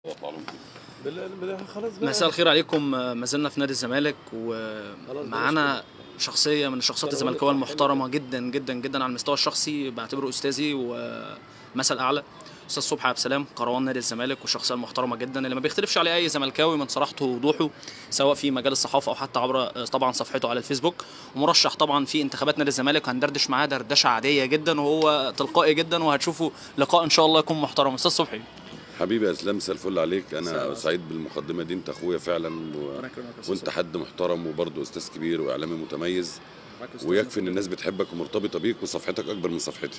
خلاص مساء الخير عليكم ما زلنا في نادي الزمالك ومعانا شخصية من الشخصيات الزملكاوية المحترمة جدا جدا جدا على المستوى الشخصي بعتبره أستاذي ومثل أعلى أستاذ صبحي عبد السلام قروان نادي الزمالك والشخصية المحترمة جدا اللي ما بيختلفش عليه أي زملكاوي من صراحته ووضوحه سواء في مجال الصحافة أو حتى عبر طبعا صفحته على الفيسبوك ومرشح طبعا في انتخابات نادي الزمالك هندردش معاه دردشة عادية جدا وهو تلقائي جدا وهتشوفوا لقاء إن شاء الله يكون محترم أستاذ صبحي حبيبي يا اسلام مساء الفل عليك انا سعيد بالمقدمه دي انت اخويا فعلا و... وانت حد محترم وبرضه استاذ كبير واعلامي متميز ويكفي ان الناس بتحبك ومرتبطه بيك وصفحتك اكبر من صفحتي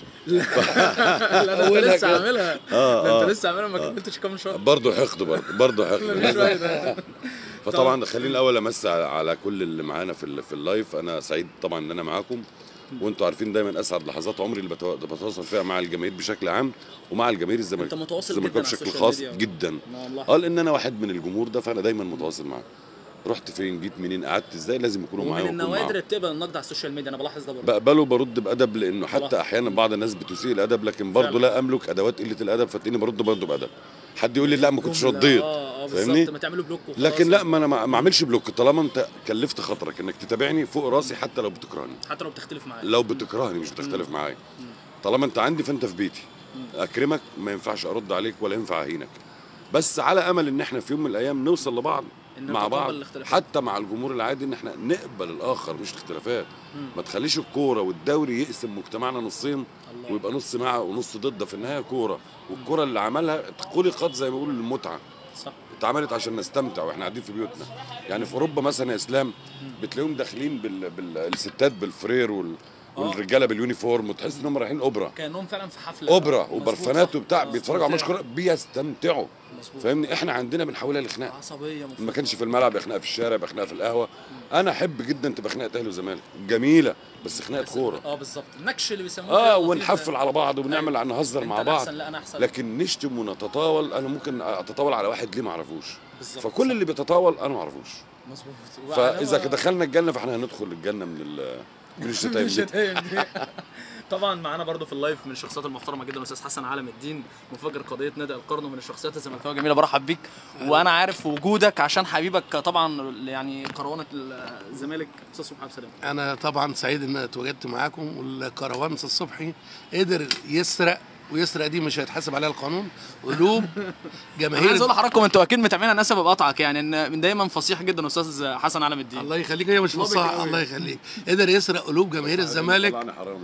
لا انت لسه عاملها اه ده انت اه لسه عاملها ما كملتش كام شهر برضه حقد برضه برضه من حقد شوية ده. فطبعا خليني الاول امسي على, على كل اللي معانا في ال- في اللايف انا سعيد طبعا ان انا معاكم وانتوا عارفين دايما اسعد لحظات عمري اللي بتوا- بتواصل فيها مع الجماهير بشكل عام ومع الجماهير الزمالك انت متواصل الزمالكاوية جدا على بشكل السوشيال خاص ميديا. جدا ما والله. قال ان انا واحد من الجمهور ده فانا دايما متواصل معاه رحت فين جيت منين قعدت ازاي لازم يكونوا معايا ومن وأكون النوادر معاهم. اللي بتقبل النقد على السوشيال ميديا انا بلاحظ ده برضه بقبله برد بادب لانه صراحة. حتى احيانا بعض الناس بتسيء الادب لكن برضه فعلا. لا املك ادوات قله الادب فتلاقيني برد برضه بادب حد يقول لي لا ما كنتش جملة. رديت اه اه فاهمني؟ بالظبط ما تعملوا بلوك وخلاص. لكن لا ما انا ما ما اعملش بلوك طالما انت كلفت خاطرك انك تتابعني فوق راسي حتى لو بتكرهني حتى لو بتختلف معايا لو بتكرهني مش بتختلف معايا طالما انت عندي فانت في بيتي اكرمك ما ينفعش ارد عليك ولا ينفع اهينك بس على امل ان احنا في يوم من الايام نوصل لبعض إن مع نتقبل بعض الاختلافات. حتى مع الجمهور العادي ان احنا نقبل الاخر مش الاختلافات ما تخليش الكوره والدوري يقسم مجتمعنا نصين الله. ويبقى نص معه ونص ضده في النهايه كوره والكوره اللي عملها خلقت زي ما بيقولوا للمتعه صح اتعملت عشان نستمتع واحنا قاعدين في بيوتنا يعني في اوروبا مثلا يا اسلام بتلاقيهم داخلين بال... بال... الستات بالفرير وال... والرجاله باليونيفورم وتحس انهم رايحين اوبرا كانهم فعلا في حفله اوبرا مظبوط، وبرفانات صح. وبتاع آه، بيتفرجوا على ماتش ممتع. كوره بيستمتعوا مظبوط. فاهمني احنا عندنا بنحولها لخناق عصبيه مفروض. ما كانش في الملعب يا خناقه في الشارع يبقى خناقه في القهوه انا احب جدا تبقى خناقه اهلي وزمالك جميله بس خناقه بس- كوره اه بالظبط النكش اللي بيسموه اه كده لطيف ونحفل ده. على بعض وبنعمل أيوة. نهزر انت مع أنا بعض احسن لا انا احسن لكن نشتم ونتطاول انا ممكن اتطاول على واحد ليه ما اعرفوش بالظبط. فكل اللي بيتطاول انا ما اعرفوش مظبوط فاذا وهو- دخلنا الجنه فاحنا هندخل الجنه من ال من الشتايم دي الشتايم دي طبعا معانا برضو في اللايف من الشخصيات المحترمه جدا الاستاذ حسن عالم الدين مفجر قضيه نادي القرن ومن الشخصيات الزملكاويه الجميله برحب بيك وانا عارف وجودك عشان حبيبك طبعا يعني كروانه الزمالك استاذ صبحي عبد السلام انا طبعا سعيد ان اتواجدت معاكم والكروان الصبحي قدر يسرق ويسرق دي مش هيتحاسب عليها القانون قلوب انا عايز جماهير اقول لحضراتكم انتوا اكيد متابعين انا اسف بقطعك يعني ان من دايما فصيح جدا استاذ حسن عالم الدين الله يخليك هي مش الله فصاحه بيكرمك. الله يخليك قدر يسرق قلوب جماهير الزمالك طلعنا حرام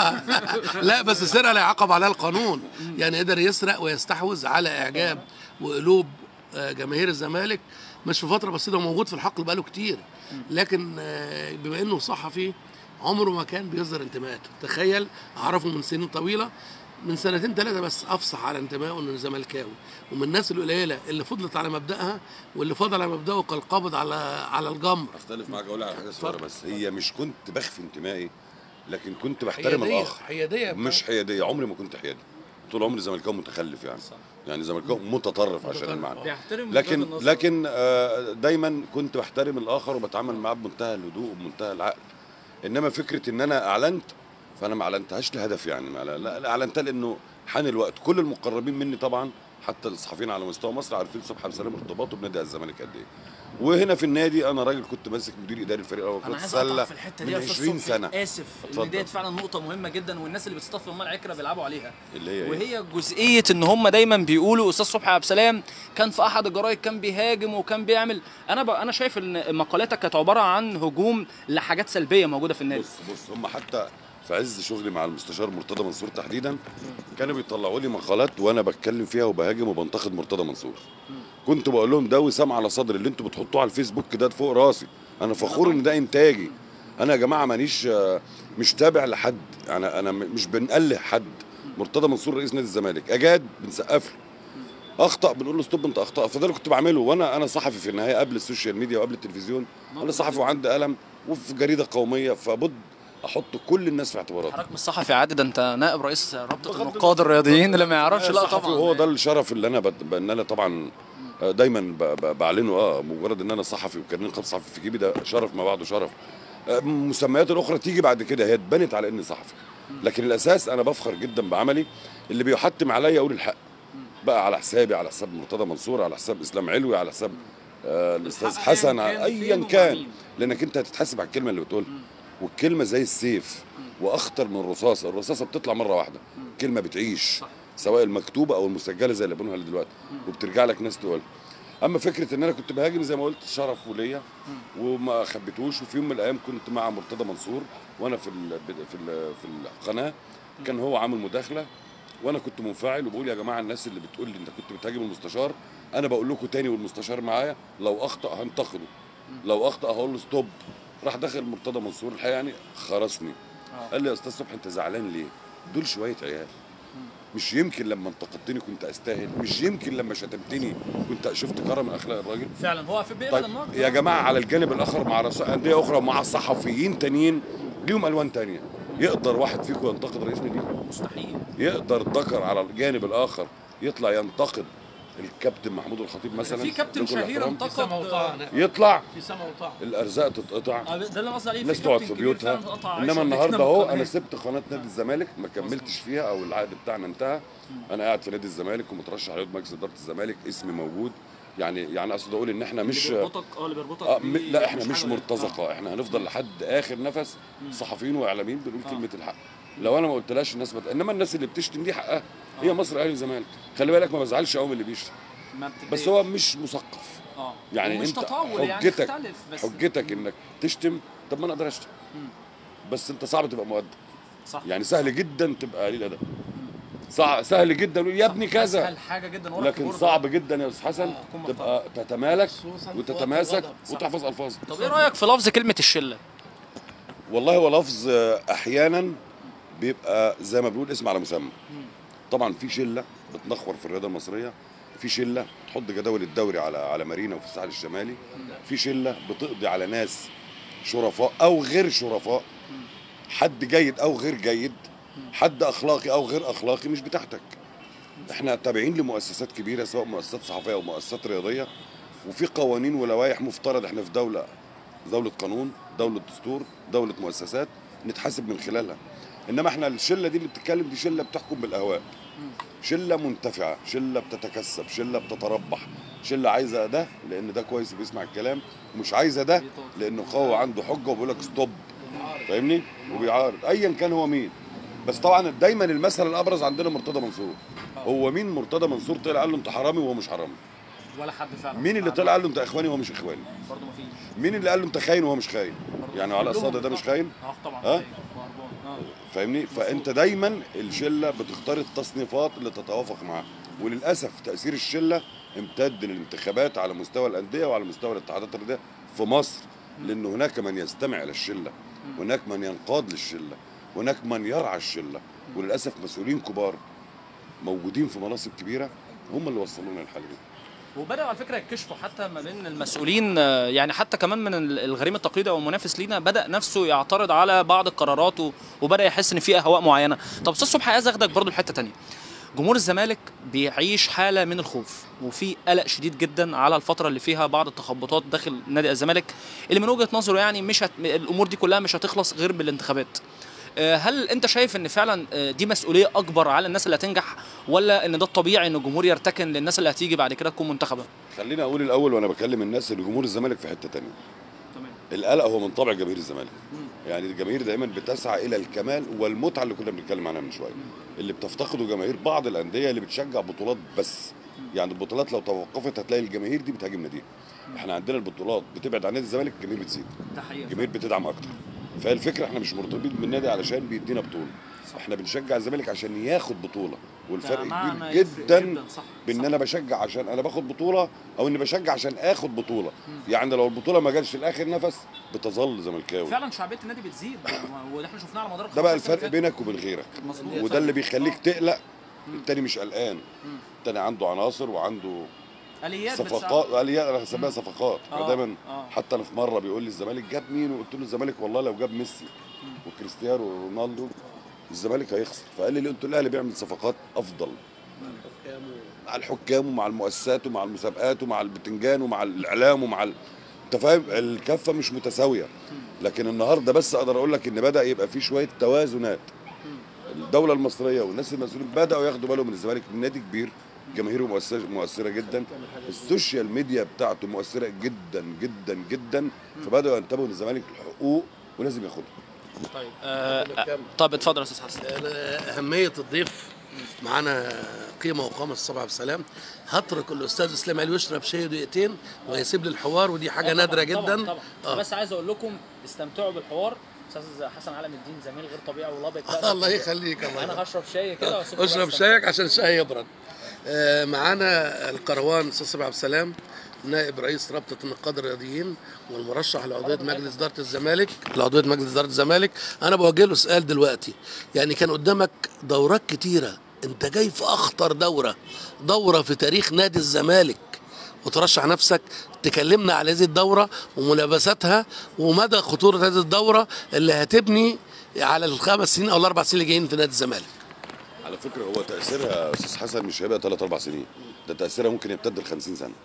لا بس السرقه لا يعاقب عليها القانون يعني قدر يسرق ويستحوذ على اعجاب وقلوب آه، جماهير الزمالك مش في فتره بسيطه هو موجود في الحقل بقاله كتير لكن آه، بما انه صحفي عمره ما كان بيظهر انتماءاته تخيل اعرفه من سنين طويله من سنتين ثلاثه بس افصح على انتمائه انه زملكاوي ومن الناس القليله اللي فضلت على مبدأها واللي فضل على مبدأه كالقابض على على الجمر اختلف معاك اقول على حاجه صغيره بس هي مش كنت بخفي انتمائي لكن كنت بحترم حياديه الاخر حياديه مش حياديه عمري ما كنت حيادي طول عمري زملكاوي متخلف يعني يعني زملكاوي متطرف عشان المعنى بيحترم لكن وجهات النظر. لكن آه، دايما كنت بحترم الاخر وبتعامل معاه بمنتهى الهدوء وبمنتهى العقل انما فكره ان انا اعلنت فانا ما اعلنتهاش لهدف يعني ما لا لا اعلنتها لانه حان الوقت كل المقربين مني طبعا حتى الصحفيين على مستوى مصر عارفين صبحي عبد السلام ارتباطه بنادي الزمالك قد ايه وهنا في النادي انا راجل كنت ماسك مدير اداري الفريق الاول انا كره عايز اقطع السله في الحته دي من يا استاذ 20 صبحي. سنه اسف اتفضل. ان ديت فعلا نقطه مهمه جدا والناس اللي بتصطاد في المال العكره بيلعبوا عليها اللي هي إيه؟ وهي جزئيه ان هم دايما بيقولوا استاذ صبحي عبد السلام كان في احد الجرايد كان بيهاجم وكان بيعمل انا ب... انا شايف ان مقالاتك كانت عباره عن هجوم لحاجات سلبيه موجوده في النادي بص بص هم حتى في عز شغلي مع المستشار مرتضى منصور تحديدا كانوا بيطلعوا لي مقالات وانا بتكلم فيها وبهاجم وبنتقد مرتضى منصور كنت بقول لهم ده وسام على صدري اللي انتوا بتحطوه على الفيسبوك ده فوق راسي انا فخور ان ده انتاجي انا يا جماعه مانيش آه، مش تابع لحد انا انا م- مش بنقله حد مرتضى منصور رئيس نادي الزمالك اجاد بنسقف له اخطا بنقول له ستوب انت اخطات فده اللي كنت بعمله وانا انا صحفي في النهايه قبل السوشيال ميديا وقبل التلفزيون انا صحفي وعندي قلم وفي جريده قوميه فبد احط كل الناس في اعتباراتي حضرتك مش صحفي عادي ده انت نائب رئيس رابطه بغض النقاد الرياضيين اللي ما يعرفش لا صحفي طبعا وهو ده الشرف اللي انا بد... ب- ان انا طبعا آه، دايما ب... ب... بعلنه اه مجرد ان انا صحفي وكان نقاب صحفي في جيبي ده شرف ما بعده شرف آه، مسميات الاخرى تيجي بعد كده هي اتبنت على اني صحفي لكن الاساس انا بفخر جدا بعملي اللي بيحتم عليا اقول الحق بقى على حسابي على حساب مرتضى منصور على حساب اسلام علوي على حساب آه الاستاذ الحق حسن أياً كان ايا فين كان ومع مين. لانك انت هتتحاسب على الكلمه اللي بتقولها والكلمه زي السيف واخطر من الرصاصه الرصاصه بتطلع مره واحده كلمه بتعيش صح. سواء المكتوبه او المسجله زي اللي بنقولها دلوقتي وبترجع لك ناس تقول اما فكره ان انا كنت بهاجم زي ما قلت شرف وليا وما خبيتوش وفي يوم من الايام كنت مع مرتضى منصور وانا في ال في ال في القناه كان هو عامل مداخله وانا كنت منفعل وبقول يا جماعه الناس اللي بتقول لي انت كنت بتهاجم المستشار انا بقول لكم تاني والمستشار معايا لو اخطا هنتقده لو اخطا هقول له ستوب راح داخل مرتضى منصور الحقيقه يعني خرسني آه. قال لي يا استاذ صبحي انت زعلان ليه؟ دول شويه عيال مش يمكن لما انتقدتني كنت استاهل مش يمكن لما شتمتني كنت شفت كرم من اخلاق الراجل فعلا هو في بيقبل طيب النقد يا جماعه على الجانب الاخر مع رؤساء انديه اخرى ومع صحفيين تانيين ليهم الوان تانية يقدر واحد فيكم ينتقد رئيس نادي مستحيل يقدر ذكر على الجانب الاخر يطلع ينتقد الكابتن محمود الخطيب مثلا في كابتن بكل شهير احترام. في سما وطاعة انتقد يطلع في سما وطاعة الارزاق تتقطع آه، ده اللي أنا قصدي عليه الناس في تقعد كابتن في كبير بيوتها فعلا قطع عيش انما قبل النهارده كده من اهو القناة. انا سبت قناه نادي الزمالك ما كملتش فيها او العقد بتاعنا انتهى انا قاعد في نادي الزمالك ومترشح على مجلس اداره الزمالك اسمي موجود يعني يعني اقصد اقول ان احنا مش اللي بيربطك اه اللي بيربطك آه بيه م- لا احنا مش مش حاجة. مرتزقه آه. احنا هنفضل لحد اخر نفس صحفيين واعلاميين بنقول آه. كلمه الحق لو انا ما قلتلاش الناس بت... انما الناس اللي بتشتم دي حقها هي مصر اهلي وزمالك خلي بالك ما بزعلش قوي من اللي بيشتم ما بتتضايق. بس هو مش مثقف اه يعني ومش انت تطاول يعني حجتك اختلف بس حجتك انك تشتم طب ما انا اقدر اشتم مم. بس انت صعب تبقى مؤدب صح يعني سهل جدا تبقى قليل ادب صع... سهل جدا يقول يا ابني كذا اسهل حاجه جدا ورا لكن الكيبورد. صعب جدا يا استاذ حسن آه، تكون تبقى تتمالك خصوصاً في وتتماسك وقت الغضب. وتحفظ الفاظك طب ايه رايك في لفظ كلمه الشله والله هو لفظ آه، احيانا بيبقى زي ما بنقول اسم على مسمى طبعا في شله بتنخور في الرياضه المصريه في شله بتحط جداول الدوري على على مارينا وفي الساحل الشمالي في شله بتقضي على ناس شرفاء او غير شرفاء حد جيد او غير جيد حد اخلاقي او غير اخلاقي مش بتاعتك احنا تابعين لمؤسسات كبيره سواء مؤسسات صحفيه او مؤسسات رياضيه وفي قوانين ولوائح مفترض احنا في دوله دوله قانون دوله دستور دوله مؤسسات نتحاسب من خلالها انما احنا الشله دي اللي بتتكلم دي شله بتحكم بالاهواء شله منتفعه شله بتتكسب شله بتتربح شله عايزه ده لان ده كويس وبيسمع الكلام ومش عايزه ده لانه قوي عنده حجه وبيقول لك ستوب فاهمني وبيعارض ايا كان هو مين بس طبعا دايما المثل الابرز عندنا مرتضى منصور هو مين مرتضى منصور طلع قال له انت حرامي وهو مش حرامي ولا حد فعلا مين اللي طلع قال له انت اخواني وهو مش اخواني برضه مفيش مين اللي قال له انت خاين وهو مش خاين برضه يعني على كلهم الصدى ده مش خاين اه طبعا ها؟ خاين وهربان. اه فاهمني فانت دايما الشله بتختار التصنيفات اللي تتوافق معاها وللاسف تاثير الشله امتد للانتخابات على مستوى الانديه وعلى مستوى الاتحادات الرياضيه في مصر لان هناك من يستمع للشله هناك من ينقاد للشله هناك من يرعى الشله وللاسف مسؤولين كبار موجودين في مناصب كبيره هم اللي وصلونا للحاله دي وبدأوا على فكره يكشفوا حتى ما بين المسؤولين آه، يعني حتى كمان من ال- الغريم التقليدي او المنافس لينا بدأ نفسه يعترض على بعض القرارات و- وبدأ يحس ان في اهواء معينه طب استاذ صبحي عايز اخدك برضو لحته تانية جمهور الزمالك بيعيش حاله من الخوف وفي قلق شديد جدا على الفتره اللي فيها بعض التخبطات داخل نادي الزمالك اللي من وجهه نظره يعني مش هت... الامور دي كلها مش هتخلص غير بالانتخابات آه، هل انت شايف ان فعلا آه، دي مسؤوليه اكبر على الناس اللي هتنجح ولا ان ده الطبيعي ان الجمهور يرتكن للناس اللي هتيجي بعد كده تكون منتخبه خليني اقول الاول وانا بكلم الناس ان جمهور الزمالك في حته تانية تمام القلق هو من طبع جماهير الزمالك يعني الجماهير دايما بتسعى الى الكمال والمتعه اللي كنا بنتكلم عنها من شويه اللي بتفتقده جماهير بعض الانديه اللي بتشجع بطولات بس يعني البطولات لو توقفت هتلاقي الجماهير دي بتهاجم ناديها احنا عندنا البطولات بتبعد عن نادي الزمالك الجماهير بتزيد ده حقيقي الجماهير بتدعم اكتر فالفكره احنا مش مرتبطين بالنادي علشان بيدينا بطوله احنا بنشجع الزمالك عشان ياخد بطوله والفرق كبير جدا صح بان انا بشجع عشان انا باخد بطوله او اني بشجع عشان اخد بطوله يعني لو البطوله ما جاتش لاخر نفس بتظل زملكاوي فعلا شعبيه النادي بتزيد واللي احنا شفناه على مدار ده بقى 15 سنة الفرق فاتت. بينك وبين غيرك مظبوط. وده اللي بيخليك آه. تقلق التاني مش قلقان التاني عنده عناصر وعنده اليات صفقات بتساعد. اليات انا هسميها صفقات آه، دايما آه. حتى انا في مره بيقول لي الزمالك جاب مين وقلت له الزمالك والله لو جاب ميسي وكريستيانو ورونالدو الزمالك هيخسر فقال لي ليه؟ قلت له الاهلي بيعمل صفقات افضل مع الحكام ومع المؤسسات ومع المسابقات ومع البتنجان ومع الاعلام ومع ال... انت فاهم الكفه مش متساويه لكن النهارده بس اقدر اقول لك ان بدا يبقى في شويه توازنات الدوله المصريه والناس المسؤولين بداوا ياخدوا بالهم من الزمالك من نادي كبير جماهيره مؤثره مؤثره جدا السوشيال ميديا بتاعته مؤثره جدا جدا جدا فبداوا ينتبهوا ان الزمالك حقوق ولازم ياخدها طيب آه طب اتفضل يا استاذ حسن أنا أهمية الضيف معانا قيمة وقامة الصبع بسلام هترك الأستاذ إسلام علي يشرب شاي دقيقتين ويسيب لي الحوار ودي حاجة نادرة جدا طبعا, طبعا. آه. بس عايز اقول لكم استمتعوا بالحوار استاذ حسن علم الدين زميل غير طبيعي والابيض بقى الله يخليك الله انا يخليك. هشرب شاي كده وأسيبكم اشرب بقى شايك عشان الشاي يبرد آه، معانا القروان استاذ سبع عبد السلام نائب رئيس رابطه النقاد الرياضيين والمرشح لعضويه مجلس اداره الزمالك لعضويه مجلس اداره الزمالك انا بوجه له سؤال دلوقتي يعني كان قدامك دورات كتيره انت جاي في اخطر دوره دوره في تاريخ نادي الزمالك وترشح نفسك تكلمنا على هذه الدوره وملابساتها ومدى خطوره هذه الدوره اللي هتبني على الخمس سنين او الاربع سنين اللي جايين في نادي الزمالك على فكره هو تاثيرها يا استاذ حسن مش هيبقى 3 4 سنين ده تاثيرها ممكن يمتد ل 50 سنه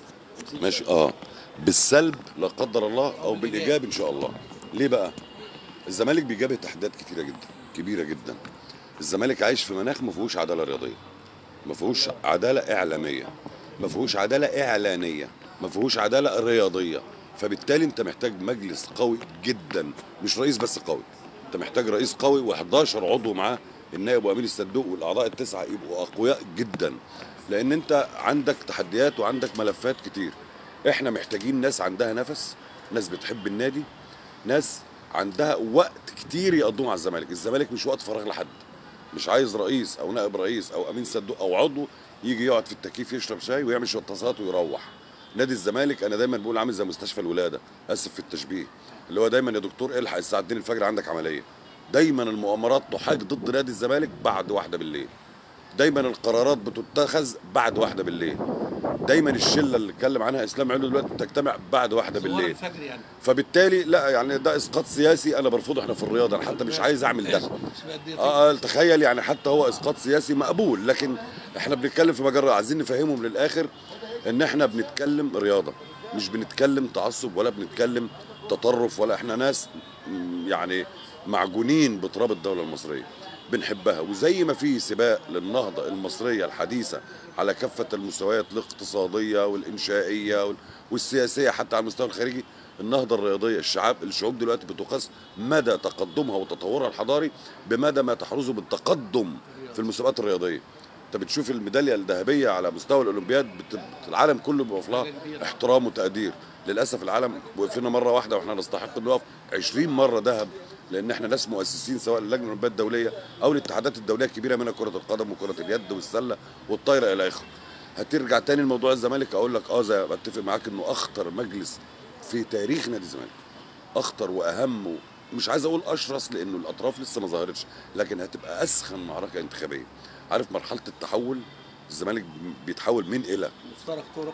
ماشي اه بالسلب لا قدر الله او بالايجاب ان شاء الله ليه بقى الزمالك بيجابه تحديات كتيره جدا كبيره جدا الزمالك عايش في مناخ ما فيهوش عداله رياضيه ما فيهوش عداله اعلاميه ما فيهوش عداله اعلانيه ما فيهوش عداله رياضيه فبالتالي انت محتاج مجلس قوي جدا مش رئيس بس قوي انت محتاج رئيس قوي و11 عضو معاه النائب وامين الصندوق والاعضاء التسعه يبقوا اقوياء جدا لان انت عندك تحديات وعندك ملفات كتير احنا محتاجين ناس عندها نفس ناس بتحب النادي ناس عندها وقت كتير يقضوه مع الزمالك الزمالك مش وقت فراغ لحد مش عايز رئيس او نائب رئيس او امين صندوق او عضو يجي يقعد في التكييف يشرب شاي ويعمل شويه تصاط ويروح نادي الزمالك انا دايما بقول عامل زي مستشفى الولاده اسف في التشبيه اللي هو دايما يا دكتور الحق الساعه 2 الفجر عندك عمليه دايما المؤامرات تحاج ضد نادي الزمالك بعد واحده بالليل دايما القرارات بتتخذ بعد واحده بالليل دايما الشله اللي اتكلم عنها اسلام علو دلوقتي بتجتمع بعد واحده بالليل الفجر يعني فبالتالي لا يعني ده اسقاط سياسي انا برفضه احنا في الرياضه انا حتى مش عايز اعمل ده اه آه، تخيل يعني حتى هو اسقاط سياسي مقبول لكن احنا بنتكلم في مجرى عايزين نفهمهم للاخر ان احنا بنتكلم رياضه مش بنتكلم تعصب ولا بنتكلم تطرف ولا احنا ناس م، يعني معجونين بتراب الدوله المصريه بنحبها وزي ما في سباق للنهضه المصريه الحديثه على كافه المستويات الاقتصاديه والانشائيه وال- والسياسيه حتى على المستوى الخارجي النهضه الرياضيه الشعب الشعوب دلوقتي بتقاس مدى تقدمها وتطورها الحضاري بمدى ما تحرزه بالتقدم في المسابقات الرياضيه انت بتشوف الميداليه الذهبيه على مستوى الاولمبياد بت... العالم كله بيقف لها احترام وتقدير للاسف العالم وقف لنا مره واحده واحنا نستحق نقف 20 مره ذهب لان احنا ناس مؤسسين سواء اللجنه الاولمبيه الدوليه او الاتحادات الدوليه الكبيره منها كره القدم وكره اليد والسله والطايره الى اخره هترجع تاني لموضوع الزمالك اقول لك اه زي بتفق معاك انه اخطر مجلس في تاريخ نادي الزمالك اخطر واهم و... مش عايز اقول اشرس لانه الاطراف لسه ما ظهرتش لكن هتبقى اسخن معركه انتخابيه عارف مرحله التحول الزمالك بيتحول من الى مفترق طرق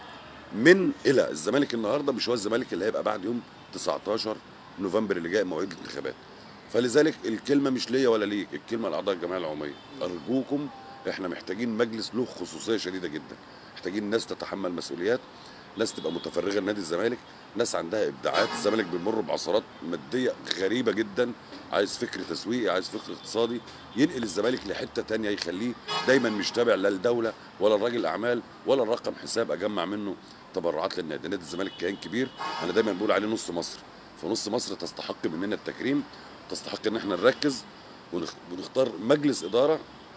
من الى الزمالك النهارده مش هو الزمالك اللي هيبقى بعد يوم 19 نوفمبر اللي جاي مواعيد الانتخابات فلذلك الكلمه مش ليا ولا ليك الكلمه لاعضاء الجمعيه العموميه ارجوكم احنا محتاجين مجلس له خصوصيه شديده جدا محتاجين ناس تتحمل مسؤوليات ناس تبقى متفرغه لنادي الزمالك ناس عندها ابداعات الزمالك بيمر بعثرات ماديه غريبه جدا عايز فكر تسويقي عايز فكر اقتصادي ينقل الزمالك لحته تانية يخليه دايما مش تابع لا الدوله ولا الراجل اعمال ولا الرقم حساب اجمع منه تبرعات للنادي نادي الزمالك كيان كبير انا دايما بقول عليه نص مصر فنص مصر تستحق مننا التكريم تستحق ان احنا نركز ونخ- ونختار مجلس اداره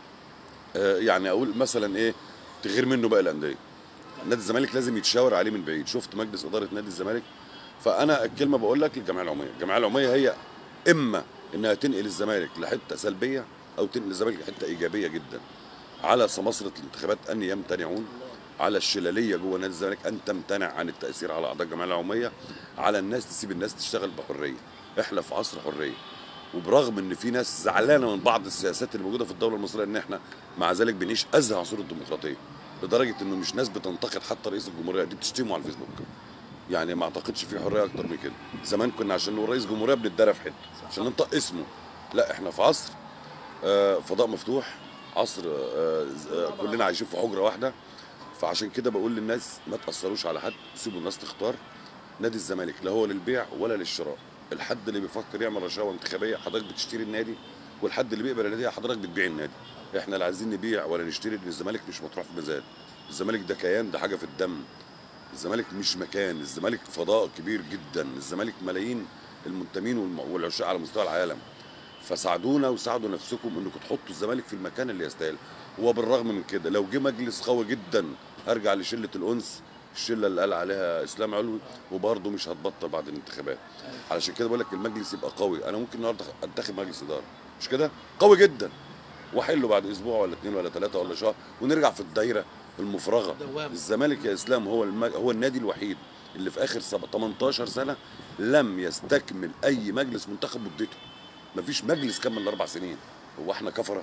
آه، يعني اقول مثلا ايه تغير منه بقى الانديه نادي الزمالك لازم يتشاور عليه من بعيد شفت مجلس اداره نادي الزمالك فانا الكلمه بقول لك للجمعيه العموميه الجمعيه العموميه هي اما انها تنقل الزمالك لحته سلبيه او تنقل الزمالك لحته ايجابيه جدا على سماسره الانتخابات ان يمتنعون على الشلاليه جوه نادي الزمالك ان تمتنع عن التاثير على اعضاء الجمعيه العموميه على الناس تسيب الناس تشتغل بحريه احنا في عصر حريه وبرغم ان في ناس زعلانه من بعض السياسات اللي موجوده في الدوله المصريه ان احنا مع ذلك بنعيش ازهى عصور الديمقراطيه لدرجه انه مش ناس بتنتقد حتى رئيس الجمهوريه دي بتشتمه على الفيسبوك يعني ما اعتقدش في حريه اكتر من كده زمان كنا عشان نقول رئيس جمهوريه بنتدرى في حته عشان ننطق اسمه لا احنا في عصر آه، فضاء مفتوح عصر آه، آه، كلنا عايشين في حجره واحده فعشان كده بقول للناس ما تاثروش على حد سيبوا الناس تختار نادي الزمالك لا هو للبيع ولا للشراء الحد اللي بيفكر يعمل رشاوى انتخابيه حضرتك بتشتري النادي والحد اللي بيقبل النادي حضرتك بتبيع النادي احنا لا عايزين نبيع ولا نشتري لان الزمالك مش مطروح في ميزان الزمالك ده كيان ده حاجه في الدم الزمالك مش مكان الزمالك فضاء كبير جدا الزمالك ملايين المنتمين والم- والعشاق على مستوى العالم فساعدونا وساعدوا نفسكم انكم تحطوا الزمالك في المكان اللي يستاهل وبالرغم من كده لو جه مجلس قوي جدا هرجع لشله الانس الشله اللي قال عليها اسلام علوي وبرضه مش هتبطل بعد الانتخابات علشان كده بقول لك المجلس يبقى قوي انا ممكن النهارده انتخب مجلس اداره مش كده قوي جدا واحله بعد اسبوع ولا اثنين ولا ثلاثه ولا شهر ونرجع في الدايره المفرغه دوامة. الزمالك يا اسلام هو المج... هو النادي الوحيد اللي في اخر سب... 18 سنه لم يستكمل اي مجلس منتخب مدته مفيش مجلس كمل اربع سنين هو احنا كفره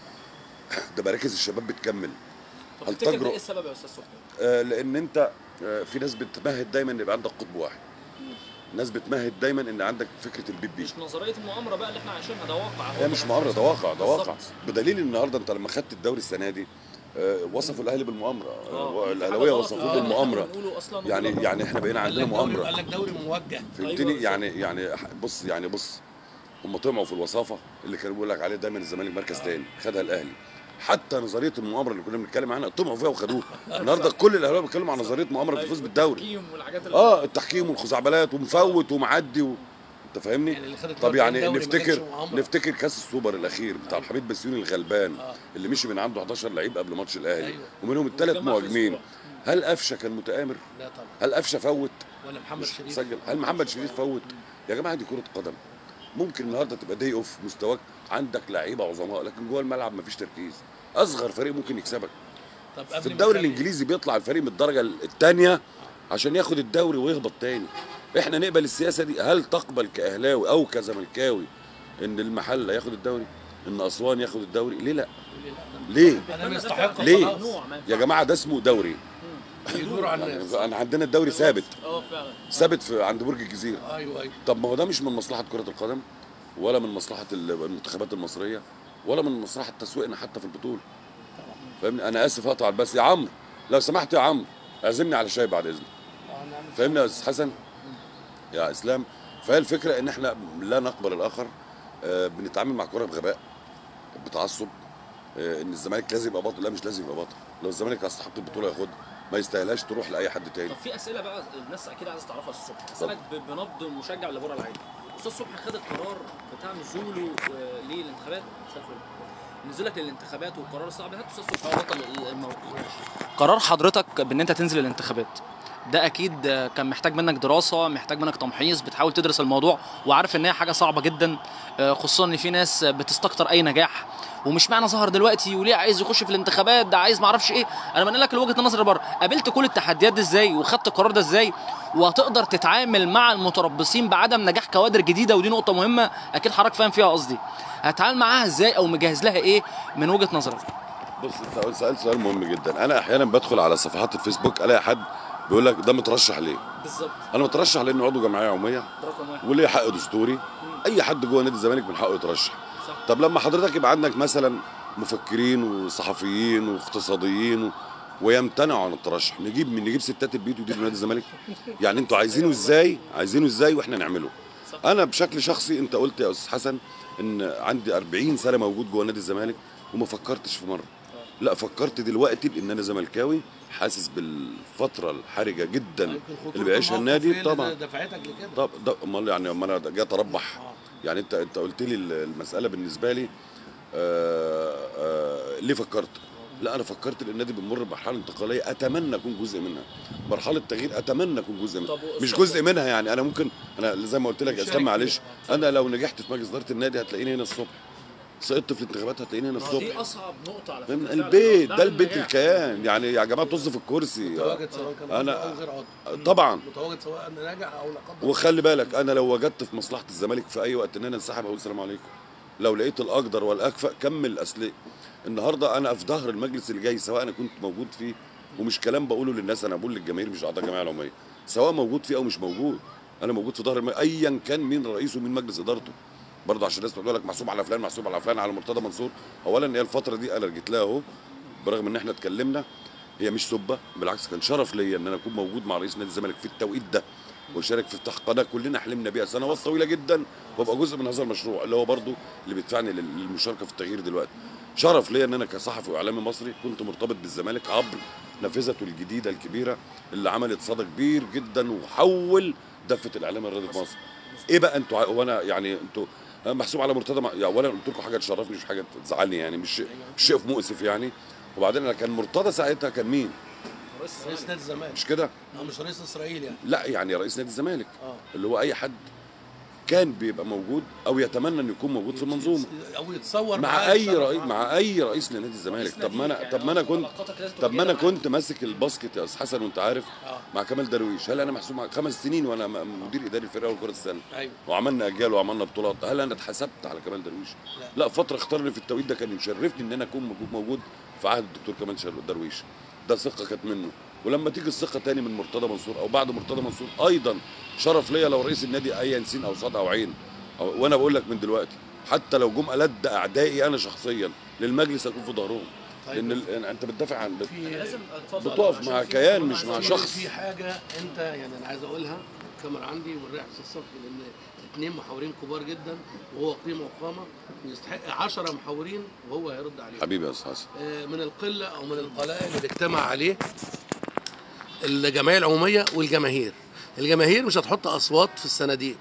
ده مراكز الشباب بتكمل طب هل تفتكر ده تجرؤ؟ ايه السبب يا استاذ صبحي؟ آه لان انت آه في ناس بتمهد دايما ان يبقى عندك قطب واحد ناس بتمهد دايما ان عندك فكره البيب بي مش نظريه المؤامره بقى اللي احنا عايشينها ده واقع هي مش مؤامره ده واقع ده واقع بالظبط. بدليل النهارده انت لما خدت الدوري السنه دي آه، وصفوا الاهلي بالمؤامره آه، آه، الاهلاويه حاجة وصفوه غلط. آه، بالمؤامره إحنا بنقوله أصلاً يعني وكده. يعني احنا بقينا قال عندنا لك دوري مؤامره قال لك دوري موجه فهمتني أيوة، يعني يعني بص يعني بص هم طمعوا في الوصافه اللي كانوا بيقول لك عليه دايما الزمالك مركز تاني خدها الاهلي حتى نظريه المؤامره اللي كنا بنتكلم عنها طمعوا فيها وخدوها النهارده كل الاهلاويه بيتكلموا عن نظريه مؤامره الفوز بالدوري التحكيم والحاجات اللي اه التحكيم والخزعبلات ومفوت ومعدي و... انت فاهمني يعني اللي خد طب يعني الدوري ما كانش نفتكر مؤامرة. نفتكر كاس السوبر الاخير بتاع الحبيب بسيوني الغلبان آه. اللي مشي من عنده 11 لعيب قبل ماتش الاهلي أيوة. ومنهم الثلاث وجمع في مهاجمين أسبوع. هل قفشه كان متآمر لا طبعا هل قفشه فوت ولا محمد مش شريف سجل هل محمد شريف فوت يا جماعه دي كره قدم ممكن النهارده تبقى دي اوف مستواك عندك لعيبه عظماء لكن جوه الملعب مفيش تركيز اصغر فريق ممكن يكسبك طب قبل في ما الدوري نخلي- الانجليزي بيطلع الفريق من الدرجه الثانيه عشان ياخد الدوري ويهبط تاني احنا نقبل السياسه دي هل تقبل كاهلاوي او كزملكاوي ان المحله ياخد الدوري ان اسوان ياخد الدوري ليه لا ليه انا مستحق ليه خلاص. ممنوع، ما ينفعش. يا جماعه ده اسمه دوري يدور على يعني الناس انا عندنا الدوري ثابت اه فعلا ثابت في عند برج الجزيره ايوه ايوه طب ما هو ده مش من مصلحه كره القدم ولا من مصلحه المنتخبات المصريه ولا من مصلحه تسويقنا حتى في البطوله فاهمني انا اسف هقطع بس يا عمرو لو سمحت يا عمرو اعزمني على شاي بعد اذنك فاهمني يا استاذ حسن يا اسلام فهي الفكره ان احنا لا نقبل الاخر آه، بنتعامل مع كره بغباء بتعصب آه، ان الزمالك لازم يبقى بطل لا مش لازم يبقى بطل لو الزمالك يستحق البطوله ياخدها ما يستاهلهاش تروح لاي حد تاني طب في اسئله بقى الناس اكيد عايزه تعرفها يا استاذ صبحي اسالك ب- بنبض المشجع اللي بره العين استاذ صبحي خد القرار بتاع نزوله آه، للانتخابات مساء الفل. نزولك للانتخابات والقرار الصعب هات استاذ صبحي هو بطل الموضوع قرار حضرتك بان انت تنزل الانتخابات ده اكيد آه، كان محتاج منك دراسه محتاج منك تمحيص بتحاول تدرس الموضوع وعارف ان هي حاجه صعبه جدا آه، خصوصا ان في ناس بتستكتر اي نجاح ومش معنى ظهر دلوقتي وليه عايز يخش في الانتخابات ده عايز معرفش ايه انا بنقل لك وجهه النظر بره قابلت كل التحديات دي ازاي وخدت القرار ده ازاي وهتقدر تتعامل مع المتربصين بعدم نجاح كوادر جديده ودي نقطه مهمه اكيد حضرتك فاهم فيها قصدي هتعامل معاها ازاي او مجهز لها ايه من وجهه نظرك بص انت قلت- سالت سؤال مهم جدا انا احيانا بدخل على صفحات الفيسبوك الاقي حد بيقول لك ده مترشح ليه بالظبط انا مترشح لانه عضو جمعيه عموميه ده رقم واحد وليه حق دستوري اي حد جوه نادي الزمالك من حقه يترشح صح طب لما حضرتك يبقى عندك مثلا مفكرين وصحفيين واقتصاديين و... ويمتنعوا عن الترشح نجيب من نجيب ستات البيت ويديروا نادي الزمالك يعني انتوا عايزينه ازاي عايزينه ازاي واحنا نعمله صح. انا بشكل شخصي انت قلت يا استاذ حسن ان عندي 40 سنه موجود جوه نادي الزمالك وما فكرتش في مره لا فكرت دلوقتي بان انا زملكاوي حاسس بالفتره الحرجه جدا يمكن خطورة اللي بيعيشها الموقف هي النادي اللي طبعا دفعتك لكده طب ده امال يعني اما انا جيت اربح آه. يعني انت انت قلت لي المساله بالنسبه لي آه آه ليه فكرت؟ لا انا فكرت لان النادي بيمر بمرحله انتقاليه اتمنى اكون جزء منها مرحله تغيير اتمنى اكون جزء منها طب مش أستاذ- جزء منها يعني انا ممكن انا زي ما قلت لك يا مشارك اسلام معلش فيها. انا لو نجحت في مجلس اداره النادي هتلاقيني هنا الصبح سقطت في الانتخابات هتلاقيني هنا دي الصبح اصعب نقطه على من فكره البيت فعلاً. ده ده البيت النجاح. الكيان يعني يا جماعه طز في الكرسي متواجد سواء كان أنا- عضو او غير عضو طبعا متواجد سواء نجح او لا قدر وخلي بالك انا لو وجدت في مصلحه الزمالك في اي وقت ان انا انسحب اقول السلام عليكم لو لقيت الاقدر والاكفأ كمل اصل النهارده انا في ظهر المجلس اللي جاي سواء انا كنت موجود فيه ومش كلام بقوله للناس انا بقول للجماهير مش اعضاء الجمعيه العموميه سواء موجود فيه او مش موجود انا موجود في ظهر الم... ايا كان مين رئيسه ومين مجلس ادارته برضه عشان الناس بتقول لك محسوب على فلان محسوب على فلان على مرتضى منصور اولا هي الفتره دي انا رجيت لها اهو برغم ان احنا اتكلمنا هي مش سبه بالعكس كان شرف ليا ان انا اكون موجود مع رئيس نادي الزمالك في التوقيت ده وشارك في افتتاح قناه كلنا حلمنا بيها سنوات طويله جدا وابقى جزء من هذا المشروع اللي هو برضو اللي بيدفعني لل- للمشاركه في التغيير دلوقتي شرف ليا ان انا كصحفي واعلامي مصري كنت مرتبط بالزمالك عبر نافذته الجديده الكبيره اللي عملت صدى كبير جدا وحول دفه الاعلام الرياضي في مصر ايه بقى انتوا ع- وانا يعني انتوا محسوب على مرتضى مع- يعني اولا قلت لكم حاجه تشرفني مش حاجه تزعلني يعني مش مش شيء مؤسف يعني وبعدين انا كان مرتضى ساعتها كان مين رئيس نادي الزمالك مش كده اه مش رئيس اسرائيل يعني لا يعني رئيس نادي الزمالك اه اللي هو اي حد كان بيبقى موجود او يتمنى انه يكون موجود في المنظومه او يتصور مع معاه اي يتصرف رئيس معاه. مع اي رئيس لنادي الزمالك طب ما انا طب ما انا كنت طب ما انا كنت ماسك الباسكت يا استاذ حسن وانت عارف اه مع كمال درويش هل انا محسوب مع خمس سنين وانا م- مدير اداري الفرقه وكره السله ايوه وعملنا اجيال وعملنا بطولات هل انا اتحسبت على كمال درويش لا. لا فتره اختارني في التوقيت ده كان يشرفني ان انا اكون موجود- موجود في عهد الدكتور كمال شر- درويش ده ثقه كانت منه ولما تيجي الثقه تاني من مرتضى منصور او بعد مرتضى منصور ايضا شرف ليا لو رئيس النادي ايا سين او صاد او عين أو وانا بقول لك من دلوقتي حتى لو جم ألد اعدائي انا شخصيا للمجلس اكون في ظهرهم طيب. لان ال- انت بتدافع عن في لازم اتفضل بتقف عشان مع في- كيان مش مع في- شخص في حاجه انت يعني انا عايز اقولها الكاميرا عندي والرئيس الصفي لان اثنين محاورين كبار جدا وهو قيمه وقامه يستحق 10 محاورين وهو هيرد عليهم حبيبي يا استاذ حسن آه، من القله او من القلائل اللي اجتمع عليه الجمعيه العموميه والجماهير الجماهير مش هتحط اصوات في الصناديق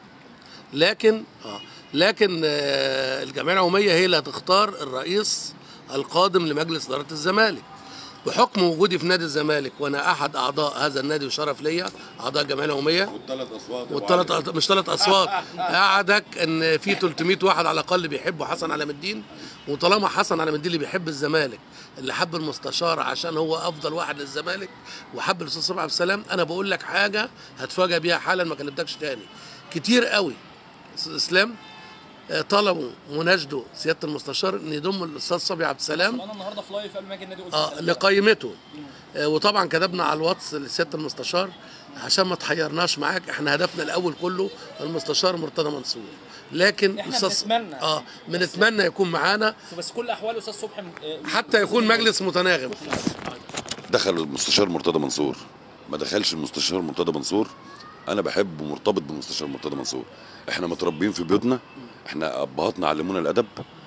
لكن اه لكن آه، الجمعيه العموميه هي اللي هتختار الرئيس القادم لمجلس اداره الزمالك بحكم وجودي في نادي الزمالك وانا احد اعضاء هذا النادي وشرف ليا اعضاء الجمعيه العموميه والثلاث اصوات والثلاث أص- مش ثلاث اصوات قعدك ان في 300 واحد على الاقل بيحبوا حسن علام الدين وطالما حسن علام الدين اللي بيحب الزمالك اللي حب المستشار عشان هو افضل واحد للزمالك وحب الاستاذ صبحي عبد السلام انا بقول لك حاجه هتفاجئ بيها حالا ما كلمتكش تاني كتير قوي استاذ اسلام آه، طلبوا وناشدوا سياده المستشار ان يضم الاستاذ صبحي عبد السلام انا النهارده في لايف قبل ما اجي النادي قلت اه الكلام ده. لقيمته آه، وطبعا كتبنا على الواتس لسياده المستشار عشان ما تحيرناش معاك احنا هدفنا الاول كله المستشار مرتضى منصور لكن إحنا أستاذ- بنتمنى. اه بنتمنى يكون معانا بس كل احوال استاذ صبحي آه، حتى يكون مجلس متناغم دخل المستشار مرتضى منصور ما دخلش المستشار مرتضى منصور انا بحب ومرتبط بالمستشار مرتضى منصور احنا متربيين في بيوتنا احنا ابهاتنا علمونا الادب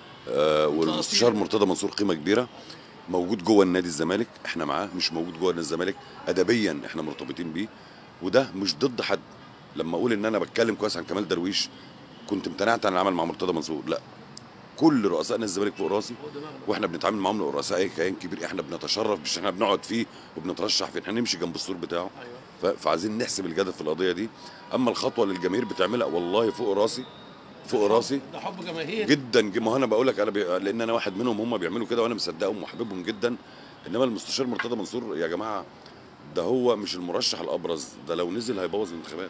آه والمستشار مرتضى منصور قيمه كبيره موجود جوه النادي الزمالك احنا معاه مش موجود جوه النادي الزمالك ادبيا احنا مرتبطين بيه وده مش ضد حد لما اقول ان انا بتكلم كويس عن كمال درويش كنت امتنعت عن العمل مع مرتضى منصور لا كل رؤساء نادي الزمالك فوق راسي واحنا بنتعامل معاهم رؤساء اي كيان كبير احنا بنتشرف مش احنا بنقعد فيه وبنترشح فيه احنا نمشي جنب السور بتاعه ف- فعايزين نحسب الجدل في القضيه دي اما الخطوه اللي الجماهير بتعملها والله فوق راسي فوق راسي ده حب جماهير جدا ج- ما هو انا بقول لك انا بي... لان انا واحد منهم هم بيعملوا كده وانا مصدقهم وحاببهم جدا انما المستشار مرتضى منصور يا جماعه ده هو مش المرشح الابرز ده لو نزل هيبوظ الانتخابات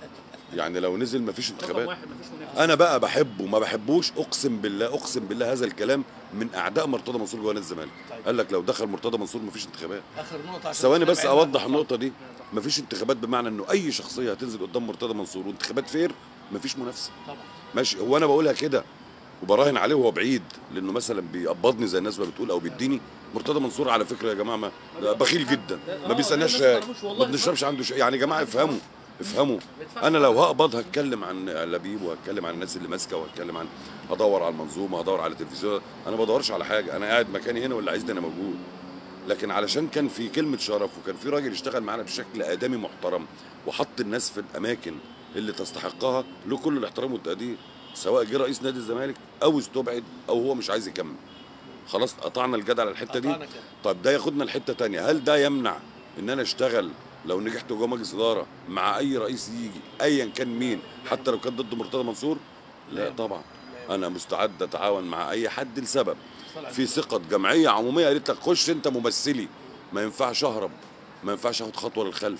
يعني لو نزل مفيش رقم انتخابات واحد مفيش منافس انا بقى بحبه ما بحبوش اقسم بالله اقسم بالله هذا الكلام من اعداء مرتضى منصور جوه نادي الزمالك طيب. قال لك لو دخل مرتضى منصور مفيش انتخابات اخر نقطه عشان ثواني بس نبعد اوضح عن- النقطه دي مفيش انتخابات بمعنى انه اي شخصيه هتنزل قدام مرتضى منصور وانتخابات فير مفيش منافسه طبعا ماشي هو انا بقولها كده وبراهن عليه وهو بعيد لانه مثلا بيقبضني زي الناس ما بتقول او بيديني مرتضى منصور على فكره يا جماعه ما ده بخيل جدا ما بيستناش الناس شاي تعرفوش والله. ما بنشربش عنده شاي يعني يا جماعه افهموا افهموا انا لو هقبض هتكلم عن لبيب وهتكلم عن الناس اللي ماسكه وهتكلم عن هدور على المنظومه هدور على التلفزيون انا ما بدورش على حاجه انا قاعد مكاني هنا واللي عايزني انا موجود لكن علشان كان في كلمه شرف وكان في راجل يشتغل معانا بشكل ادمي محترم وحط الناس في الاماكن اللي تستحقها له كل الاحترام والتقدير سواء جه رئيس نادي الزمالك او استبعد او هو مش عايز يكمل خلاص قطعنا الجدل على الحته دي قطعنا كده. طيب ده ياخدنا لحته تانية هل ده يمنع ان انا اشتغل لو نجحت جوه مجلس اداره مع اي رئيس يجي ايا كان مين حتى لو كان ضد مرتضى منصور لا طبعا انا مستعد اتعاون مع اي حد لسبب في ثقه جمعيه عموميه قالت لك خش انت ممثلي ما ينفعش اهرب ما ينفعش اخد خطوه للخلف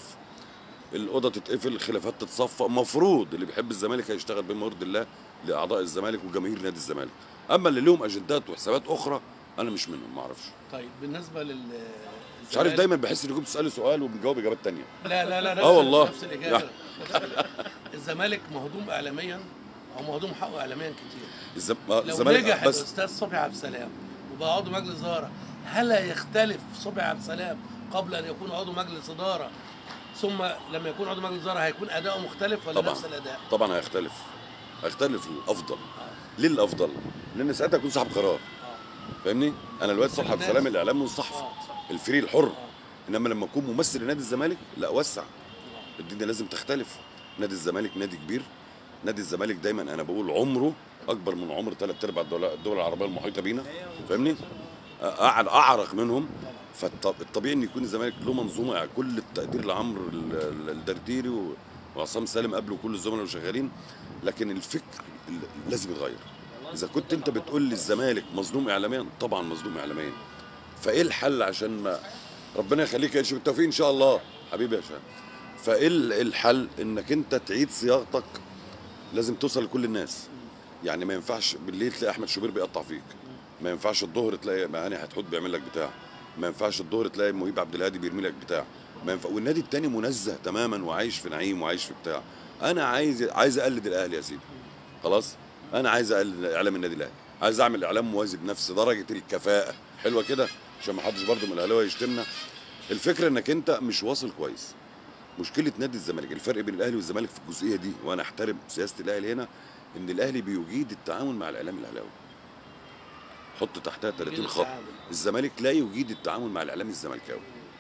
الاوضه تتقفل الخلافات تتصفى مفروض اللي بيحب الزمالك هيشتغل بما يرضي الله لاعضاء الزمالك وجماهير نادي الزمالك اما اللي لهم اجندات وحسابات اخرى انا مش منهم ما اعرفش طيب بالنسبه لل مش عارف دايما بحس انكم بتسالوا سؤال وبنجاوب اجابات تانية لا لا لا نفس آه والله. نفس الاجابه نفس الإجابة. الزمالك مهضوم اعلاميا او مهضوم حقه اعلاميا كتير الزم... آه، لو الزمالك نجح بس الاستاذ صبحي عبد السلام وبقى عضو مجلس اداره هل يختلف صبحي عبد السلام قبل ان يكون عضو مجلس اداره ثم لما يكون عضو مجلس اداره هيكون اداؤه مختلف ولا طبعا نفس الاداء؟ طبعا هيختلف هيختلف للافضل ليه الافضل؟ لان ساعتها هيكون صاحب قرار فاهمني انا دلوقتي صالح عبد السلام الاعلام والصحفي اه صح الفري الحر انما لما اكون ممثل لنادي الزمالك لا وسع الدنيا لازم تختلف نادي الزمالك نادي كبير نادي الزمالك دايما انا بقول عمره اكبر من عمر ثلاث ارباع الدول الدول العربيه المحيطه بينا فاهمني أع- اعرق منهم فالطبيعي ان يكون الزمالك له منظومه يعني كل التقدير لعمرو ال- ال- الدرديري و- وعصام سالم قبله كل الزملاء اللي شغالين لكن الفكر ال- لازم يتغير اذا كنت انت بتقول لي الزمالك مظلوم اعلاميا طبعا مظلوم اعلاميا فايه الحل عشان ما ربنا يخليك يا شيخ بالتوفيق ان شاء الله حبيبي يا شباب فايه ال- الحل انك انت تعيد صياغتك لازم توصل لكل الناس يعني ما ينفعش بالليل تلاقي احمد شوبير بيقطع فيك ما ينفعش الظهر تلاقي معاني هتحط بيعمل لك بتاع ما ينفعش الظهر تلاقي مهيب عبد الهادي بيرمي لك بتاع ما ينفع والنادي التاني منزه تماما وعايش في نعيم وعايش في بتاع انا عايز عايز اقلد الاهلي يا سيدي خلاص انا عايز اقلد اعلام النادي الاهلي عايز اعمل اعلام موازي بنفس درجه الكفاءه حلوه كده عشان ما حدش برضه من الاهلاويه يشتمنا الفكره انك انت مش واصل كويس مشكله نادي الزمالك الفرق بين الاهلي والزمالك في الجزئيه دي وانا احترم سياسه الاهلي هنا ان الاهلي بيجيد التعامل مع الاعلام الاهلاوي حط تحتها 30 خط الزمالك لا يجيد التعامل مع الاعلام الزملكاوي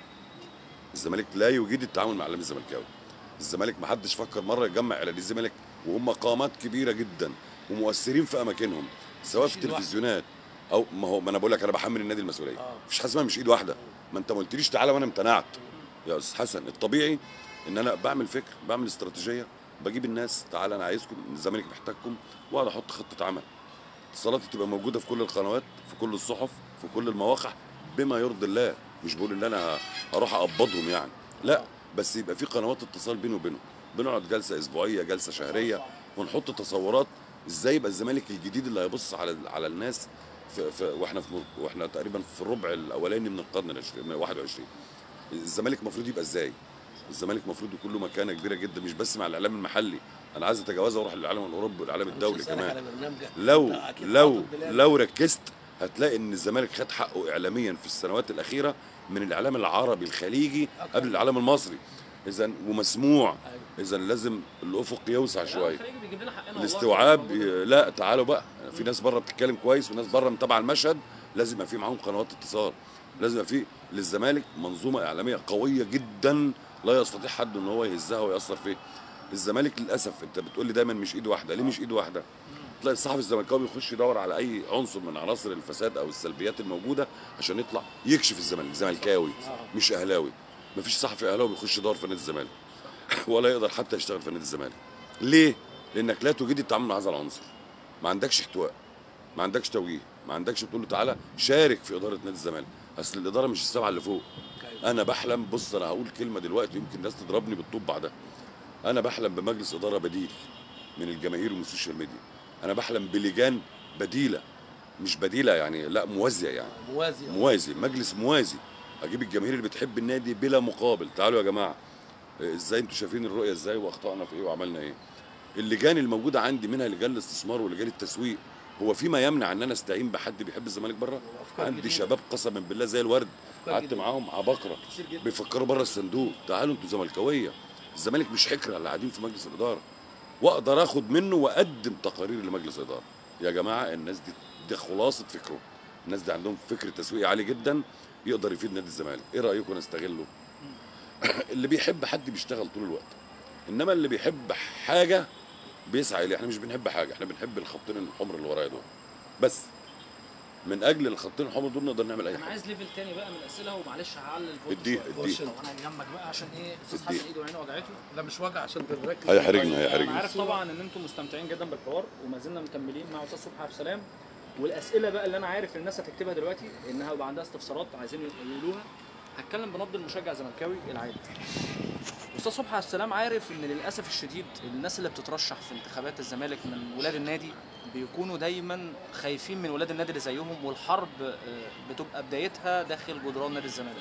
الزمالك لا يجيد التعامل مع الاعلام الزملكاوي الزمالك ما حدش فكر مره يجمع اعلان الزمالك وهم قامات كبيره جدا ومؤثرين في اماكنهم سواء في مش إيد واحدة. التلفزيونات او ما هو ما انا بقول لك انا بحمل النادي المسؤوليه آه. مفيش حاجه اسمها مش ايد واحده ما انت ما قلتليش تعالى وانا امتنعت يا استاذ حسن الطبيعي ان انا بعمل فكر بعمل استراتيجيه بجيب الناس تعالى انا عايزكم الزمالك محتاجكم واقعد احط خطه عمل اتصالاتي تبقى موجوده في كل القنوات في كل الصحف في كل المواقع بما يرضي الله مش بقول ان انا هروح اقبضهم يعني لا بس يبقى في قنوات اتصال بيني وبينهم بنقعد جلسه اسبوعيه جلسه شهريه ونحط تصورات ازاي يبقى الزمالك الجديد اللي هيبص على على الناس في في واحنا في واحنا تقريبا في الربع الاولاني من القرن ال 21 الزمالك المفروض يبقى ازاي الزمالك المفروض يكون له مكانه كبيره جدا مش بس مع الاعلام المحلي انا عايز اتجاوزها واروح للعالم الاوروبي والاعلام الدولي كمان لو لو لو ركزت هتلاقي ان الزمالك خد حقه اعلاميا في السنوات الاخيره من الاعلام العربي الخليجي قبل الاعلام المصري اذا ومسموع اذا لازم الافق يوسع شويه الاستوعاب ي- لا تعالوا بقى في ناس بره بتتكلم كويس وناس بره متابعه المشهد لازم يبقى في معاهم قنوات اتصال لازم يبقى في للزمالك منظومه اعلاميه قويه جدا لا يستطيع حد ان هو يهزها ويأثر فيه الزمالك للاسف انت بتقول لي دايما مش ايد واحده ليه مش ايد واحده تلاقي الصحفي الزملكاوي بيخش يدور على اي عنصر من عناصر الفساد او السلبيات الموجوده عشان يطلع يكشف الزمالك زملكاوي مش اهلاوي مفيش صحفي اهلاوي بيخش يدور في نادي الزمالك ولا يقدر حتى يشتغل في نادي الزمالك ليه لانك لا تجيد التعامل مع هذا العنصر ما عندكش احتواء ما عندكش توجيه ما عندكش تقول له تعالى شارك في اداره نادي الزمالك اصل الاداره مش السبعه اللي فوق انا بحلم بص انا هقول كلمه دلوقتي يمكن الناس تضربني بالطوب بعدها انا بحلم بمجلس اداره بديل من الجماهير ومن السوشيال ميديا انا بحلم بلجان بديله مش بديله يعني لا موازيه يعني موازي موازي مجلس موازي اجيب الجماهير اللي بتحب النادي بلا مقابل تعالوا يا جماعه إيه، ازاي انتوا شايفين الرؤيه ازاي واخطانا في ايه وعملنا ايه اللجان الموجوده عندي منها لجان الاستثمار ولجان التسويق هو فيما يمنع ان انا استعين بحد بيحب الزمالك بره أفكار عندي جديدة. شباب قسما بالله زي الورد قعدت جديدة. معاهم عباقره كتير جدا بيفكروا بره الصندوق تعالوا انتوا زملكاويه الزمالك مش حكره اللي قاعدين في مجلس الاداره واقدر اخد منه واقدم تقارير لمجلس الاداره يا جماعه الناس دي دي خلاصه فكره الناس دي عندهم فكر تسويقي عالي جدا يقدر يفيد نادي الزمالك ايه رايكم نستغله اللي بيحب حد بيشتغل طول الوقت انما اللي بيحب حاجه بيسعى اليه احنا مش بنحب حاجه احنا بنحب الخطين الحمر اللي ورايا دول بس من اجل الخطين الحمر دول نقدر نعمل اي انا حاجه عايز ليفل تاني بقى من الاسئله ومعلش هعلي الفولت اديه شوية. اديه خش طب انا جنبك بقى عشان ايه استاذ اديه. حسن ايده وعينه وجعته لا مش وجع عشان بنركز هيحرجنا انا هيحرجنا عارف طبعا ان انتم مستمتعين جدا بالحوار وما زلنا مكملين مع استاذ صبحي عبد السلام والاسئله بقى اللي انا عارف الناس هتكتبها دلوقتي انها يبقى عندها استفسارات عايزين يقولوها هتكلم بنبض المشجع الزملكاوي العادي استاذ صبحي عبد السلام عارف ان للاسف الشديد الناس اللي بتترشح في انتخابات الزمالك من ولاد النادي بيكونوا دايما خايفين من ولاد النادي اللي زيهم والحرب آه، بتبقى بدايتها داخل جدران نادي الزمالك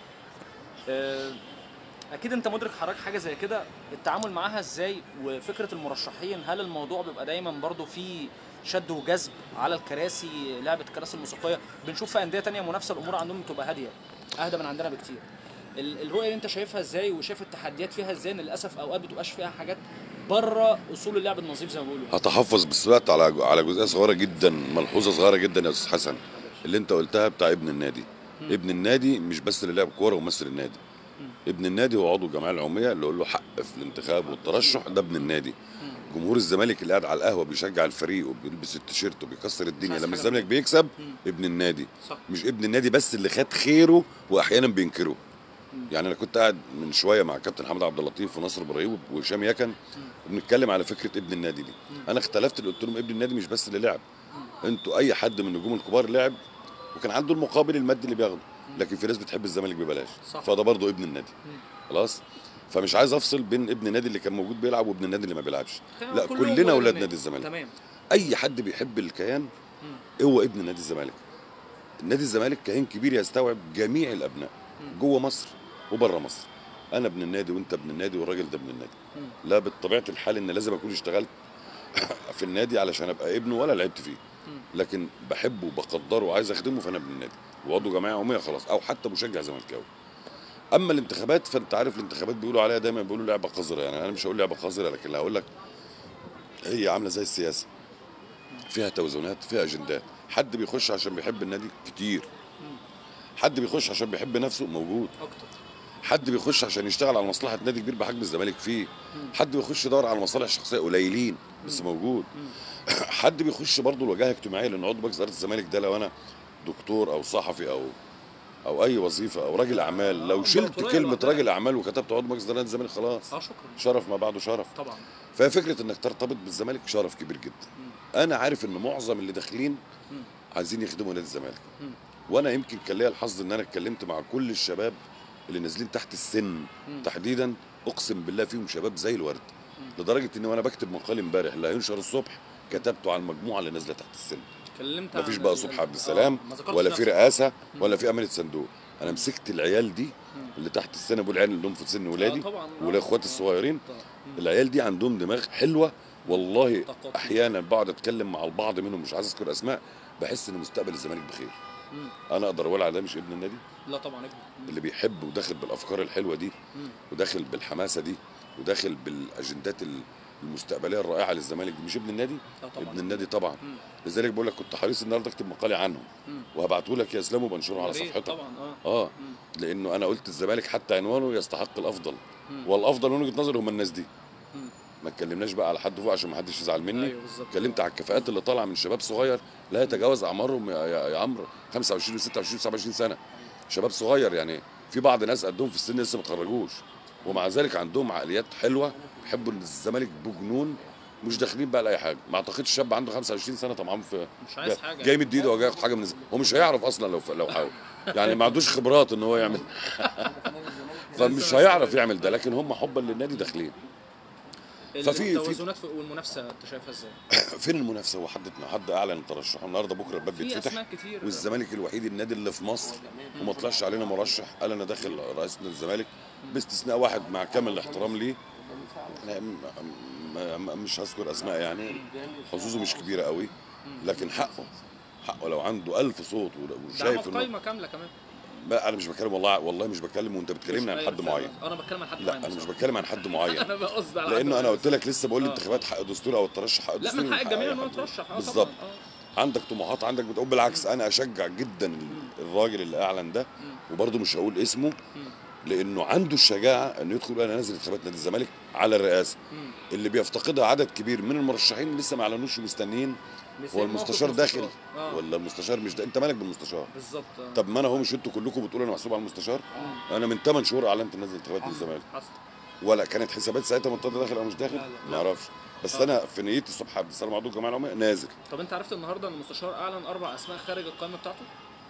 آه، اكيد انت مدرك حضرتك حاجه زي كده التعامل معاها ازاي وفكره المرشحين هل الموضوع بيبقى دايما برضو في شد وجذب على الكراسي لعبه الكراسي الموسيقيه بنشوف في انديه تانية منافسه الامور عندهم بتبقى هاديه اهدى من عندنا بكتير ال- الرؤيه اللي انت شايفها ازاي وشايف التحديات فيها ازاي ان للاسف اوقات بتبقاش فيها حاجات بره اصول اللعب النظيف زي ما بيقولوا هتحفظ بس دلوقتي على على جزئيه صغيره جدا ملحوظه صغيره جدا يا استاذ حسن اللي انت قلتها بتاع ابن النادي ابن النادي مش بس اللي لعب كوره ومثل النادي ابن النادي هو عضو الجمعيه العموميه اللي له حق في الانتخاب والترشح ده ابن النادي جمهور الزمالك اللي قاعد على القهوه بيشجع الفريق وبيلبس التيشيرت وبيكسر الدنيا عايز لما حاجة الزمالك بيكسب ابن النادي صح مش ابن النادي بس اللي خد خيره واحيانا بينكره يعني انا كنت قاعد من شويه مع كابتن حمد عبد اللطيف ونصر ابراهيم وهشام يكن وبنتكلم على فكره ابن النادي دي انا اختلفت اللي قلت لهم ابن النادي مش بس اللي لعب انتوا اي حد من النجوم الكبار لعب وكان عنده المقابل المادي اللي بياخده لكن في ناس بتحب الزمالك ببلاش صح. فده برضه ابن النادي خلاص فمش عايز افصل بين ابن النادي اللي كان موجود بيلعب وابن النادي اللي ما بيلعبش لا كلهم كلنا ولاد اولاد النادي. نادي الزمالك تمام اي حد بيحب الكيان هو ابن نادي الزمالك نادي الزمالك كيان كبير يستوعب جميع الابناء جوه مصر وبره مصر انا ابن النادي وانت ابن النادي والراجل ده ابن النادي لا بطبيعه الحال ان لازم اكون اشتغلت في النادي علشان ابقى ابنه ولا لعبت فيه لكن بحبه وبقدره وعايز اخدمه فانا ابن النادي وعضو جمعيه عموميه خلاص او حتى مشجع زملكاوي اما الانتخابات فانت عارف الانتخابات بيقولوا عليها دايما بيقولوا لعبه قذره يعني انا مش هقول لعبه قذره لكن هقول لك هي عامله زي السياسه فيها توازنات فيها اجندات حد بيخش عشان بيحب النادي كتير حد بيخش عشان بيحب نفسه موجود اكتر حد بيخش عشان يشتغل على مصلحه نادي كبير بحجم الزمالك فيه حد بيخش يدور على مصالح شخصيه قليلين بس موجود حد بيخش برضه الوجاهه اجتماعيه لان عضو مجلس اداره الزمالك ده لو انا دكتور او صحفي او او اي وظيفه او راجل اعمال لو شلت إمبراطورية كلمه لوحدها. راجل اعمال وكتبت عضو مجلس اداره الزمالك خلاص اه شكرا شرف ما بعده شرف طبعا فهي فكره انك ترتبط بالزمالك شرف كبير جدا انا عارف ان معظم اللي داخلين عايزين يخدموا نادي الزمالك وانا يمكن كان ليا الحظ ان انا اتكلمت مع كل الشباب اللي نازلين تحت السن تحديدا اقسم بالله فيهم شباب زي الورد لدرجه ان وانا بكتب مقال امبارح اللي هينشر الصبح كتبته على المجموعه اللي نازله تحت السن اتكلمت مفيش عن بقى ال- صبحي ال- عبد السلام آه، ما ذكرتش ولا في نفسك. رئاسه ولا في امانه صندوق انا مسكت العيال دي اللي تحت السن ابو العيال اللي هم في سن ولادي طبعاً. آه. والاخوات الصغيرين طبعاً. العيال دي عندهم دماغ حلوه والله طاقات. احيانا بقعد اتكلم مع البعض منهم مش عايز اذكر اسماء بحس ان مستقبل الزمالك بخير مم. انا اقدر اقول على ده مش ابن النادي لا طبعا ابني. اللي بيحب وداخل بالافكار الحلوه دي مم. وداخل بالحماسه دي وداخل بالاجندات ال- المستقبليه الرائعه للزمالك دي مش ابن النادي لا طبعا ابن النادي طبعا مم. لذلك بقول لك كنت حريص النهارده اكتب مقالي عنهم مم. وهبعته لك يا اسلام وبنشره على يا ريت صفحتك طبعا اه اه لانه انا قلت الزمالك حتى عنوانه يستحق الافضل مم. والافضل من وجهه نظري هم الناس دي مم. ما اتكلمناش بقى على حد فوق عشان ما حدش يزعل مني ايوه بالظبط اتكلمت على الكفاءات اللي طالعه من شباب صغير لا يتجاوز اعمارهم يا, يا, يا عمرو 25 و26 و27 سنه شباب صغير يعني في بعض ناس قدهم في السن لسه ما اتخرجوش ومع ذلك عندهم عقليات حلوه بيحبوا الزمالك بجنون مش داخلين بقى لاي حاجه ما اعتقدش شاب عنده 25 سنه طبعا في مش عايز حاجه جاي مد ايده وجاي ياخد حاجه من الزمالك هو مش هيعرف اصلا لو لو حاول يعني ما عندوش خبرات ان هو يعمل فمش هيعرف يعمل ده لكن هم حبا للنادي داخلين ففي- في- التوازنات في- والمنافسه انت شايفها ازاي؟ فين المنافسه هو حد حد اعلن ترشحه النهارده بكره الباب في بيتفتح اسماء كتير والزمالك الوحيد النادي اللي في مصر وما طلعش علينا مرشح قال انا داخل رئيس نادي الزمالك باستثناء واحد مع كامل الاحترام ليه أنا م- م- م- مش هذكر اسماء يعني حظوظه مش كبيره قوي لكن حقه حقه لو عنده ألف صوت و- ده عمل وشايف انه قايمه كامله كمان لا انا مش بتكلم والله والله مش بتكلم وانت بتكلمني عن مش- حد أيوة، معين فاهم. انا بتكلم عن حد لا معين انا مش بصراحة. بتكلم عن حد معين انا بقصد على لانه حد انا معين. قلت لك لسه بقول آه. الانتخابات حق دستوري او الترشح حق لا دستوري من حق حق الجميع أي ان هو حد. يترشح آه، طبعاً. بالظبط آه. عندك طموحات عندك بتقول بالعكس انا اشجع جدا الراجل اللي اعلن ده وبرضه مش هقول اسمه لانه عنده الشجاعه انه يدخل يقول انا نازل انتخابات نادي الزمالك على الرئاسه مم. اللي بيفتقدها عدد كبير من المرشحين اللي لسه ما اعلنوش ومستنيين مثال هو المستشار موقف داخل المستشار. آه. ولا المستشار مش ده انت مالك بالمستشار بالظبط آه. طب ما انا هو مش انتوا كلكم بتقولوا انا محسوب على المستشار انا من 8 شهور اعلنت نازل انتخابات نادي الزمالك حصل ولا كانت حسابات ساعتها منتظر داخل او مش داخل لا، لا. ما اعرفش بس انا في نيتي الصبح عبد السلام عضو الجمعيه العموميه نازل طب انت عرفت النهارده ان المستشار اعلن اربع اسماء خارج القائمه بتاعته؟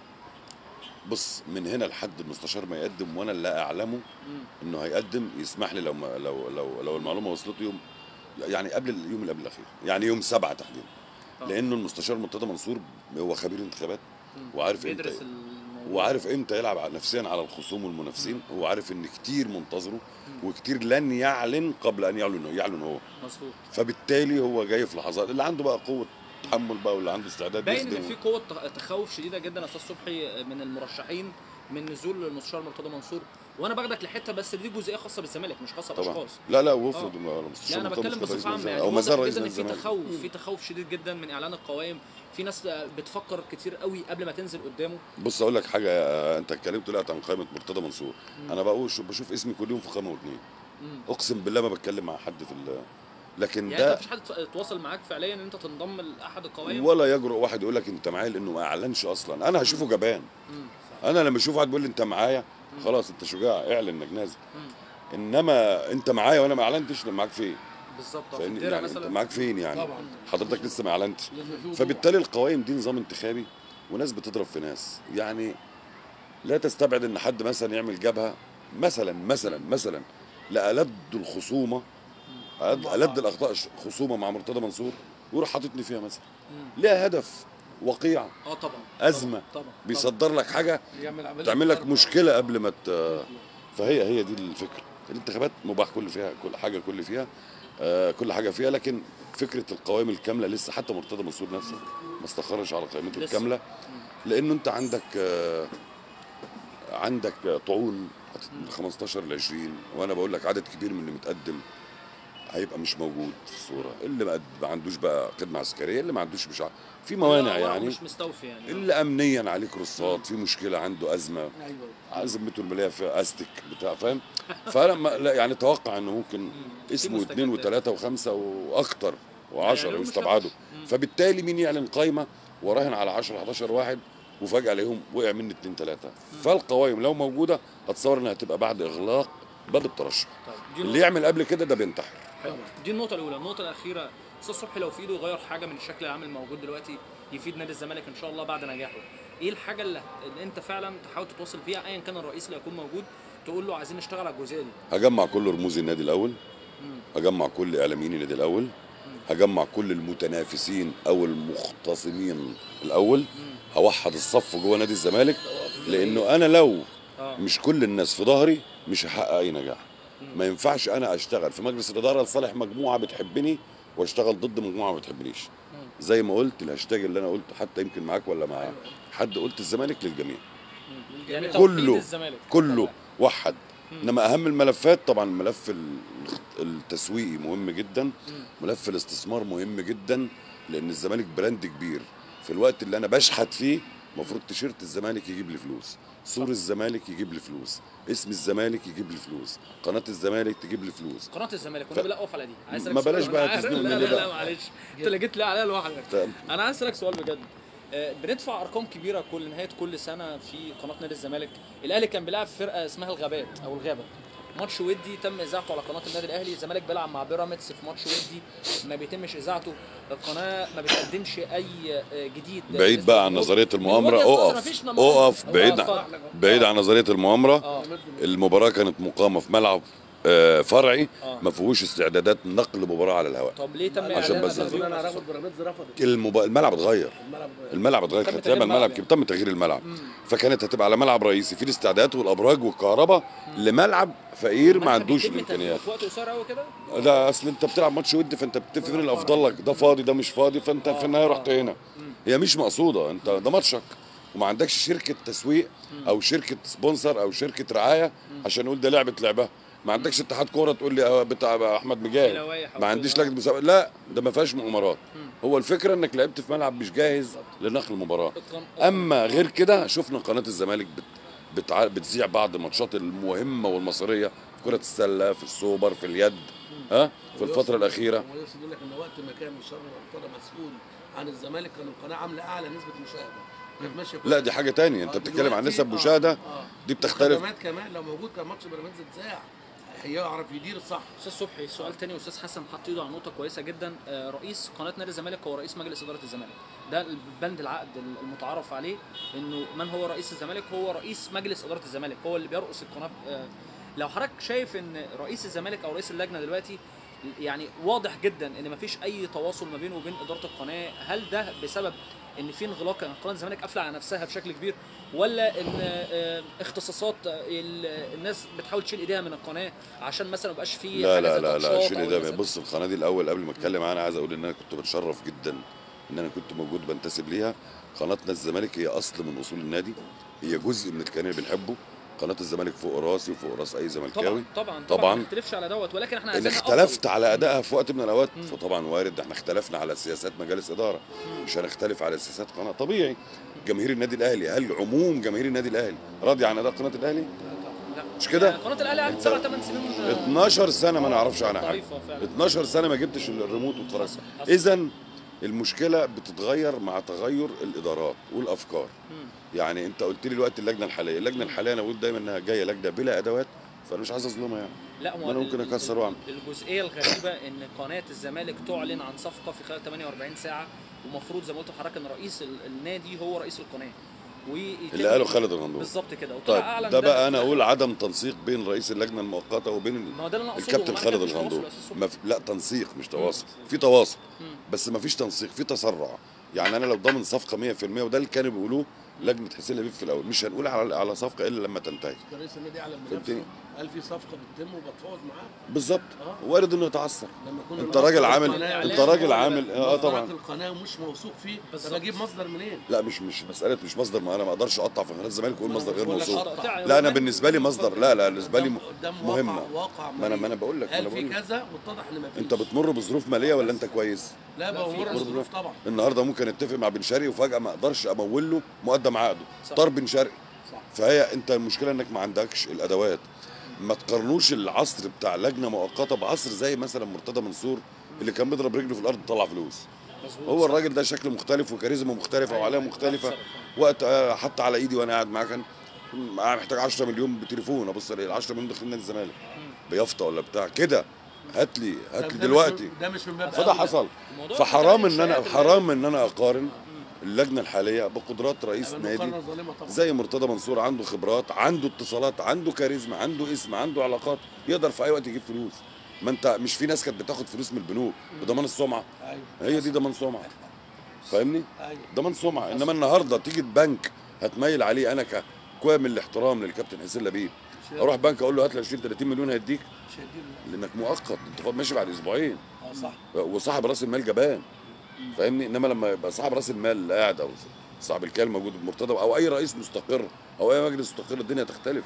بص من هنا لحد المستشار ما يقدم وانا لا اعلمه مم. انه هيقدم يسمح لي لو ما لو لو لو المعلومه وصلته يوم يعني قبل اليوم اللي قبل الاخير يعني يوم سبعة تحديدا آه. لانه المستشار مرتضى منصور هو خبير انتخابات مم. وعارف بيدرس امتى الموضوع وعارف امتى يلعب على- نفسيا على الخصوم والمنافسين هو عارف ان كتير منتظره وكتير لن يعلن قبل ان يعلن يعلن هو مظبوط فبالتالي هو جاي في لحظات اللي عنده بقى قوه تحمل بقى واللي عنده استعداد باين ان يخدم في قوه تخ- تخوف شديده جدا يا استاذ صبحي من المرشحين من نزول المستشار مرتضى منصور وانا باخدك لحته بس دي جزئيه خاصه بالزمالك مش خاصه طبعا باشخاص لا لا وافرض آه. ما- مستشار لا انا مرتضى بتكلم مصطفى بصفه رئيس عامه نادي يعني الزمالك. او مزار واضح رئيس جدا نادي ان في الزمالك تخوف في تخوف شديد جدا من اعلان القوائم في ناس بتفكر كتير قوي قبل ما تنزل قدامه بص اقول لك حاجه آه، انت اتكلمت دلوقتي عن قائمه مرتضى منصور انا بقول شو- بشوف اسمي كل يوم في قائمه واثنين مم. اقسم بالله ما بتكلم مع حد في ال- لكن يعني انت ده مفيش حد تواصل معاك فعليا ان انت تنضم لاحد القوائم ولا يجرؤ واحد يقول لك انت معايا لانه ما اعلنش اصلا انا هشوفه جبان مم. انا لما اشوف واحد بيقول لي انت معايا خلاص انت شجاع اعلن انك نازل مم. انما انت معايا وانا ما اعلنتش أنا معاك فين بالظبط في فاهمني الدرع يعني انت مثلا معاك فين يعني طبعا حضرتك لسه ما اعلنتش لازم في وضوح. فبالتالي القوائم دي نظام انتخابي وناس بتضرب في ناس يعني لا تستبعد ان حد مثلا يعمل جبهه مثلا مثلا مثلا لألد الخصومه ألد, ألد الاخطاء ش- خصومه مع مرتضى منصور ويروح حاططني فيها مثلا مم. ليها هدف وقيع اه طبعا أزمة. طبعا, طبعا. بيصدر لك حاجه يعمل عملية تعمل لك ضرب. مشكله قبل ما ت... فهي هي دي الفكره الانتخابات مباح كل فيها كل حاجه كل فيها آه كل حاجه فيها لكن فكره القوائم الكامله لسه حتى مرتضى منصور نفسه ما استقرش على قائمته لسه. الكامله لانه انت عندك آه عندك طعون من 15 ل 20 وانا بقول لك عدد كبير من اللي متقدم هيبقى مش موجود في الصوره اللي ما ما عندوش بقى خدمه عسكريه اللي ما عندوش مش ع- في موانع لا، هو يعني مش مستوفي يعني اللي امنيا عليه كورسات في مشكله عنده ازمه ايوه ذمته الماليه في استك بتاع فاهم فانا ما لا يعني اتوقع انه ممكن اسمه مستجدات. اثنين وثلاثه وخمسه واكتر و10 يعني هو مش يستبعدوا مم. فبالتالي مين يعلن قايمه وراهن على 10 11 واحد وفجاه الاقيهم وقع مني اثنين ثلاثه فالقوائم لو موجوده اتصور انها هتبقى بعد اغلاق باب الترشح طيب دي اللي النقطة- يعمل قبل كده ده بينتحر حلو. دي النقطة الأولى، النقطة الأخيرة أستاذ صبحي لو في إيده يغير حاجة من الشكل العام الموجود دلوقتي يفيد نادي الزمالك إن شاء الله بعد نجاحه. إيه الحاجة اللي, اللي أنت فعلا تحاول تتواصل فيها أيا كان الرئيس اللي هيكون موجود تقول له عايزين نشتغل على الجزئية دي. هجمع كل رموز النادي الاول مم. هجمع كل اعلاميين النادي الاول هجمع كل المتنافسين او المختصمين الاول مم. هوحد الصف جوه نادي الزمالك لانه انا لو اه مش كل الناس في ظهري مش هحقق اي نجاح مم. ما ينفعش انا اشتغل في مجلس الاداره لصالح مجموعه بتحبني واشتغل ضد مجموعه ما بتحبنيش مم. زي ما قلت الهاشتاج اللي انا قلته حتى يمكن معاك ولا مع حد قلت الزمالك للجميع مم. يعني كله- توحيد الزمالك كله وحد مم. انما اهم الملفات طبعا الملف ال- التسويقي مهم جدا مم. ملف الاستثمار مهم جدا لان الزمالك براند كبير في الوقت اللي انا بشحت فيه المفروض تيشيرت الزمالك يجيب لي فلوس سور الزمالك يجيب لي فلوس اسم الزمالك يجيب لي فلوس قناه الزمالك تجيب لي فلوس قناة الزمالك ف- والنبي لا اقف على دي عايز أسألك ما سؤال. بلاش أنا بقى عارف- تزنقني لا ليه لا لا بقى؟ معلش انت اللي جيت لي عليها لوحدك ت- انا عايز اسالك سؤال بجد آه، بندفع ارقام كبيره كل نهايه كل سنه في قناه نادي الزمالك الاهلي كان بيلعب فرقه اسمها الغابات او الغابه ماتش ودي تم اذاعته على قناه النادي الاهلي الزمالك بيلعب مع بيراميدز في ماتش ودي ما بيتمش اذاعته القناه ما بتقدمش اي آه، جديد بعيد بقى عن نظريه المؤامره اقف اقف بعيد عن بعيد عن نظريه المؤامره اه المباراه كانت مقامه في ملعب آه، فرعي اه ما فيهوش استعدادات نقل مباراه على الهواء طب ليه تم عشان إعلان بس التلفزيون؟ انا اعرفه بيراميدز رفضت المب... الملعب اتغير الملعب الملعب اتغير تم كانت تغيير لعبه الملعب الملعب كده تم تغيير الملعب مم. فكانت هتبقى على ملعب رئيسي فيه الاستعدادات والابراج والكهرباء لملعب فقير ما أنت عندوش بيتم الامكانيات تغييره في وقت قصير قوي كده لا اصل انت بتلعب ماتش ودي فانت بتتفق مين الافضل لك ده فاضي ده مش فاضي فانت آه، في النهايه آه. رحت هنا مم. هي مش مقصوده انت ده ماتشك وما عندكش شركه تسويق او شركه سبونسر او شركه رعايه عشان نقول ده لعبه لعبها ما عندكش اتحاد كوره تقول لي آه، بتاع احمد في مجاهد لوائح أو ما عنديش كده. لجنه مسابقه لا ده ما فيهاش مؤامرات مم. هو الفكره انك لعبت في ملعب مش جاهز لنقل المباراه القن- اما غير كده شفنا قناه الزمالك بت بتع... بتذيع بعض الماتشات المهمه والمصيريه في كره السله في السوبر في اليد ها في الفتره الاخيره هو يقصد يقول لك ان وقت ما كان الشر مرتضى مسؤول عن الزمالك كان القناه عامله اعلى نسبه مشاهده كانت ماشيه لا دي حاجه تانية انت آه، بتتكلم عن دلوقتي- نسب آه، مشاهده آه. دي بتختلف خدمات كمان لو موجود كان ماتش بيراميدز اتذاع هيعرف يدير الصح استاذ صبحي سؤال تاني واستاذ حسن حط ايده على نقطه كويسه جدا آه، رئيس قناه نادي الزمالك هو رئيس مجلس اداره الزمالك ده البند العقد المتعارف عليه انه من هو رئيس الزمالك هو رئيس مجلس اداره الزمالك هو اللي بيرأس القناه آه، لو حضرتك شايف ان رئيس الزمالك او رئيس اللجنه دلوقتي يعني واضح جدا ان مفيش اي تواصل ما بينه وبين اداره القناه هل ده بسبب ان في انغلاق ان قناه الزمالك قافله على نفسها بشكل كبير ولا ان آه، اختصاصات آه، ال- الناس بتحاول تشيل ايديها من القناه عشان مثلا ما يبقاش في لا حاجة لا زي لا لا التاتشات شيل أو ده مثلاً- بص القناه دي الاول قبل ما اتكلم عنها عايز اقول ان انا كنت بتشرف جدا ان انا كنت موجود بنتسب ليها قناتنا الزمالك هي اصل من اصول النادي هي جزء من الكيان اللي بنحبه قناه الزمالك فوق راسي وفوق راس اي زملكاوي طبعا طبعا طبعاً. طبعا ما نختلفش على دوت ولكن احنا ان عايزين اختلفت على ادائها في وقت من الاوقات فطبعا وارد احنا اختلفنا على سياسات مجالس اداره مش هنختلف على سياسات قناه طبيعي جماهير النادي الاهلي هل عموم جماهير النادي الاهلي راضي عن اداء قناه الاهلي مش كده قناه الاهلي قعدت سبع ثمان سنين آه، 12 سنه ما نعرفش عنها حاجه ضعيفة فعلا. 12 سنه ما جبتش الريموت واتفرجت حصل. اذا المشكله بتتغير مع تغير الادارات والافكار يعني انت قلت لي دلوقتي اللجنه الحاليه اللجنه الحاليه انا بقول دايما انها جايه لجنه بلا ادوات فانا مش عايز اظلمها يعني لا ما أنا ممكن ال- أكسر وأعمل. الجزئيه الغريبه ان قناه الزمالك تعلن عن صفقه في خلال 48 ساعه ومفروض زي ما قلت لحضرتك ان رئيس ال- النادي هو رئيس القناه ويتم- اللي قاله خالد الغندور بالظبط كده وطلع طيب اعلن ده بقى انا في اقول الآخر. عدم تنسيق بين رئيس اللجنه المؤقته وبين ما هو ده اللي انا اقصده الكابتن معنى خالد كده مش تواصل الغندور يا أستاذ صبحي. ما في لا تنسيق مش تواصل في تواصل مم. بس ما فيش تنسيق في تسرع يعني انا لو ضامن صفقه 100% وده اللي كانوا بيقولوه لجنه حسين لبيب في الاول مش هنقول على على صفقه الا لما تنتهي كان رئيس النادي اعلن فهمتني؟ بنفسه قال في صفقه بتتم وبتفاوض معاه بالظبط آه. وارد انه يتعثر لما يكون انت المصدر راجل عامل القناة انت إعلان راجل ولا عامل اه مصدرات طبعا القناه مش موثوق فيه بالظبط. طب اجيب مصدر منين؟ لا مش مش مساله مش مصدر ما انا ما اقدرش اقطع في قناه الزمالك واقول مصدر غير بقول لك موثوق قطع. لا انا بالنسبه لي مصدر لا لا بالنسبه لي م- قدام مهمه واقع واقع ما انا ما انا بقول لك ما انا قال في بقول لك كذا واتضح ان ما فيش انت بتمر بظروف ماليه ولا انت كويس لا بمر بظروف طبعا النهارده ممكن اتفق مع بن شرقي وفجاه ما اقدرش امول له مقدم عقده صح. طار بن شرقي صح فهي انت المشكله انك ما عندكش الادوات ما تقارنوش العصر بتاع لجنه مؤقته بعصر زي مثلا مرتضى منصور اللي كان بيضرب رجله في الارض طلع فلوس مظبوط. هو الراجل ده شكله مختلف وكاريزما مختلفه وعلامه مختلفه وقت آه، حتى على ايدي وانا قاعد معاه كان معاه محتاج 10 مليون بتليفون ابص الاقي ال 10 مليون داخلين نادي الزمالك بيافطه ولا بتاع كده هات لي هات طب لي ده مش دلوقتي من- ده مش من باب فده أولى. حصل الموضوع فحرام بتاع ان انا الإنشاءات حرام ان انا اقارن اللجنه الحاليه بقدرات رئيس يعني نادي مقارنة ظالمة طبعا زي مرتضى منصور عنده خبرات عنده اتصالات عنده كاريزما عنده اسم عنده علاقات يقدر في اي وقت يجيب فلوس ما انت مش في ناس كانت بتاخد فلوس من البنوك بضمان السمعه ايوه هي دي ضمان سمعه فاهمني ايوه ضمان سمعه انما النهارده تيجي بنك هتميل عليه انا كامل الاحترام للكابتن حسين لبيب اروح بنك اقول له هات لي 20 30 مليون هيديك مش هيديله لانك مؤقت انت فاضل ماشي بعد اسبوعين اه صح وصاحب راس المال جبان فاهمني انما لما يبقى صاحب راس المال اللي قاعد او صاحب الكيان موجود مرتضى او اي رئيس مستقر او اي مجلس مستقر الدنيا تختلف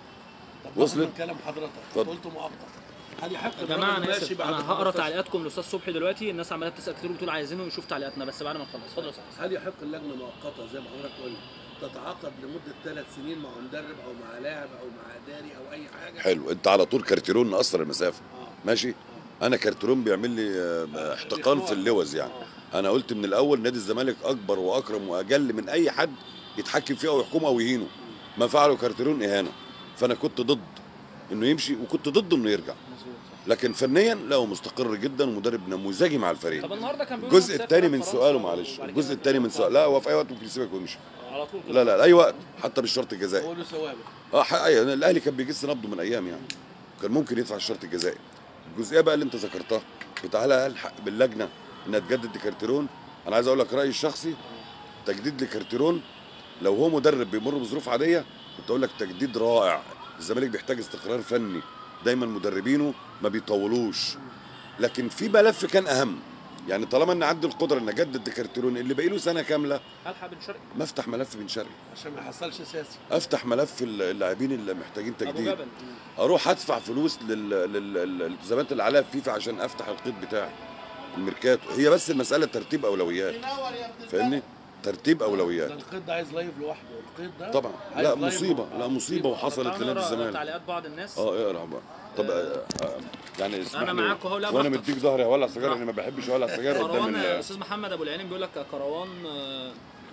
طب وصلت؟ وصلت كلام حضرتك اتفضل. قلت مؤقت هل يحق يا جماعه الراجل انا ماشي اسف بعد انا هقرا 15 تعليقاتكم للاستاذ صبحي دلوقتي الناس عماله تسال كتير وبتقول عايزينه يشوف تعليقاتنا بس بعد ما نخلص اتفضل يا استاذ هل يحق اللجنه مؤقته زي ما حضرتك قلت تتعاقد لمده ثلاث سنين مع مدرب او مع لاعب او مع اداري او اي حاجه حلو انت على طول كارتيرون نقصر المسافه اه ماشي انا كارتيرون بيعمل لي آه، احتقان في اللوز يعني انا قلت من الاول نادي الزمالك اكبر واكرم واجل من اي حد يتحكم فيه او يحكمه او يهينه ما فعله كارتيرون اهانه فانا كنت ضد انه يمشي وكنت ضد انه يرجع مظبوط لكن فنيا لا هو مستقر جدا ومدرب نموذجي مع الفريق طب النهارده كان بيقول الجزء مسافر الثاني من فرنسا سؤاله معلش وبعد كده الجزء في الثاني من فرنسا. سؤال لا هو في اي وقت ممكن يسيبك ويمشي على طول كده لا لا لا اي وقت حتى بالشرط الجزائي هو له ثوابت اه حقيقة الاهلي كان بيجس نبضه من ايام يعني كان ممكن يدفع الشرط الجزائي الجزئيه بقى اللي انت ذكرتها وتعالى هل حق باللجنه انها تجدد لكارتيرون انا عايز اقول لك رايي الشخصي تجديد لكارتيرون لو هو مدرب بيمر بظروف عاديه كنت اقول لك تجديد رائع الزمالك بيحتاج استقرار فني دايما مدربينه ما بيطولوش لكن في ملف كان اهم يعني طالما ان عندي القدره ان اجدد لكارتيرون اللي باقي له سنه كامله الحق بن شرقي ما افتح ملف بن شرقي عشان ما يحصلش سياسي افتح ملف اللاعبين اللي محتاجين ابو تجديد جبل اروح ادفع فلوس لل- لل- لل- للالتزامات اللي عليها في فيفا عشان افتح القيد بتاعي الميركاتو هي بس المساله ترتيب اولويات فاهمني ترتيب ده اولويات القيد ده عايز لايف لوحده القيد ده طبعا عايز لا لايف مصيبه لوحده. لا مصيبه وحصلت تعالوا لنادي نقرا الزمالك تعليقات بعض الناس اه اقرا بقى طب آه، آه، يعني اسمح أنا لي معاك أهو، لا وانا براحتك. مديك ظهري اولع سجاير لاني ما بحبش اولع سجاير قدام كروان ال- الاستاذ محمد ابو العينين بيقول لك كروان آه،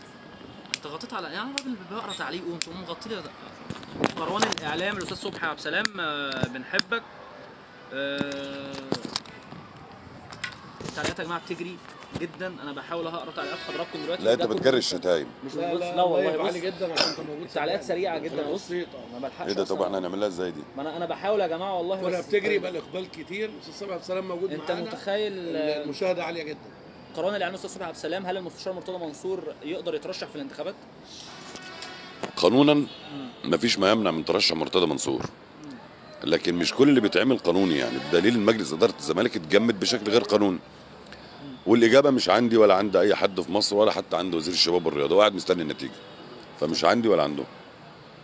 انت غطيت على يعني الراجل بيقرا تعليقه وانت مغطي لي كروان الاعلام الاستاذ صبحي عبد السلام آه، بنحبك آه، التعليقات يا جماعه بتجري جدا انا بحاول اقرا تعليقات حضراتكم دلوقتي لا انت جاتكم- بتجري الشتايم مش لا بص لا, لا والله لايف بص عالي جدا عشان انت موجود تعليقات سريعه جدا بص بسيطه ما بلحقش ايه ده أصلاً. طب احنا هنعملها ازاي دي ما انا انا بحاول يا جماعه والله ولا بس- بتجري يبقى الاقبال كتير استاذ صبحي عبد السلام موجود انت معانا متخيل آه، المشاهده عاليه جدا قران الاعلام الاستاذ صبحي عبد السلام هل المستشار مرتضى منصور يقدر يترشح في الانتخابات؟ قانونا مفيش ما يمنع من ترشح مرتضى منصور لكن مش كل اللي بيتعمل قانوني يعني بدليل ان مجلس اداره الزمالك اتجمد بشكل غير قانوني والاجابه مش عندي ولا عند اي حد في مصر ولا حتى عند وزير الشباب والرياضه وقاعد مستني النتيجه فمش عندي ولا عنده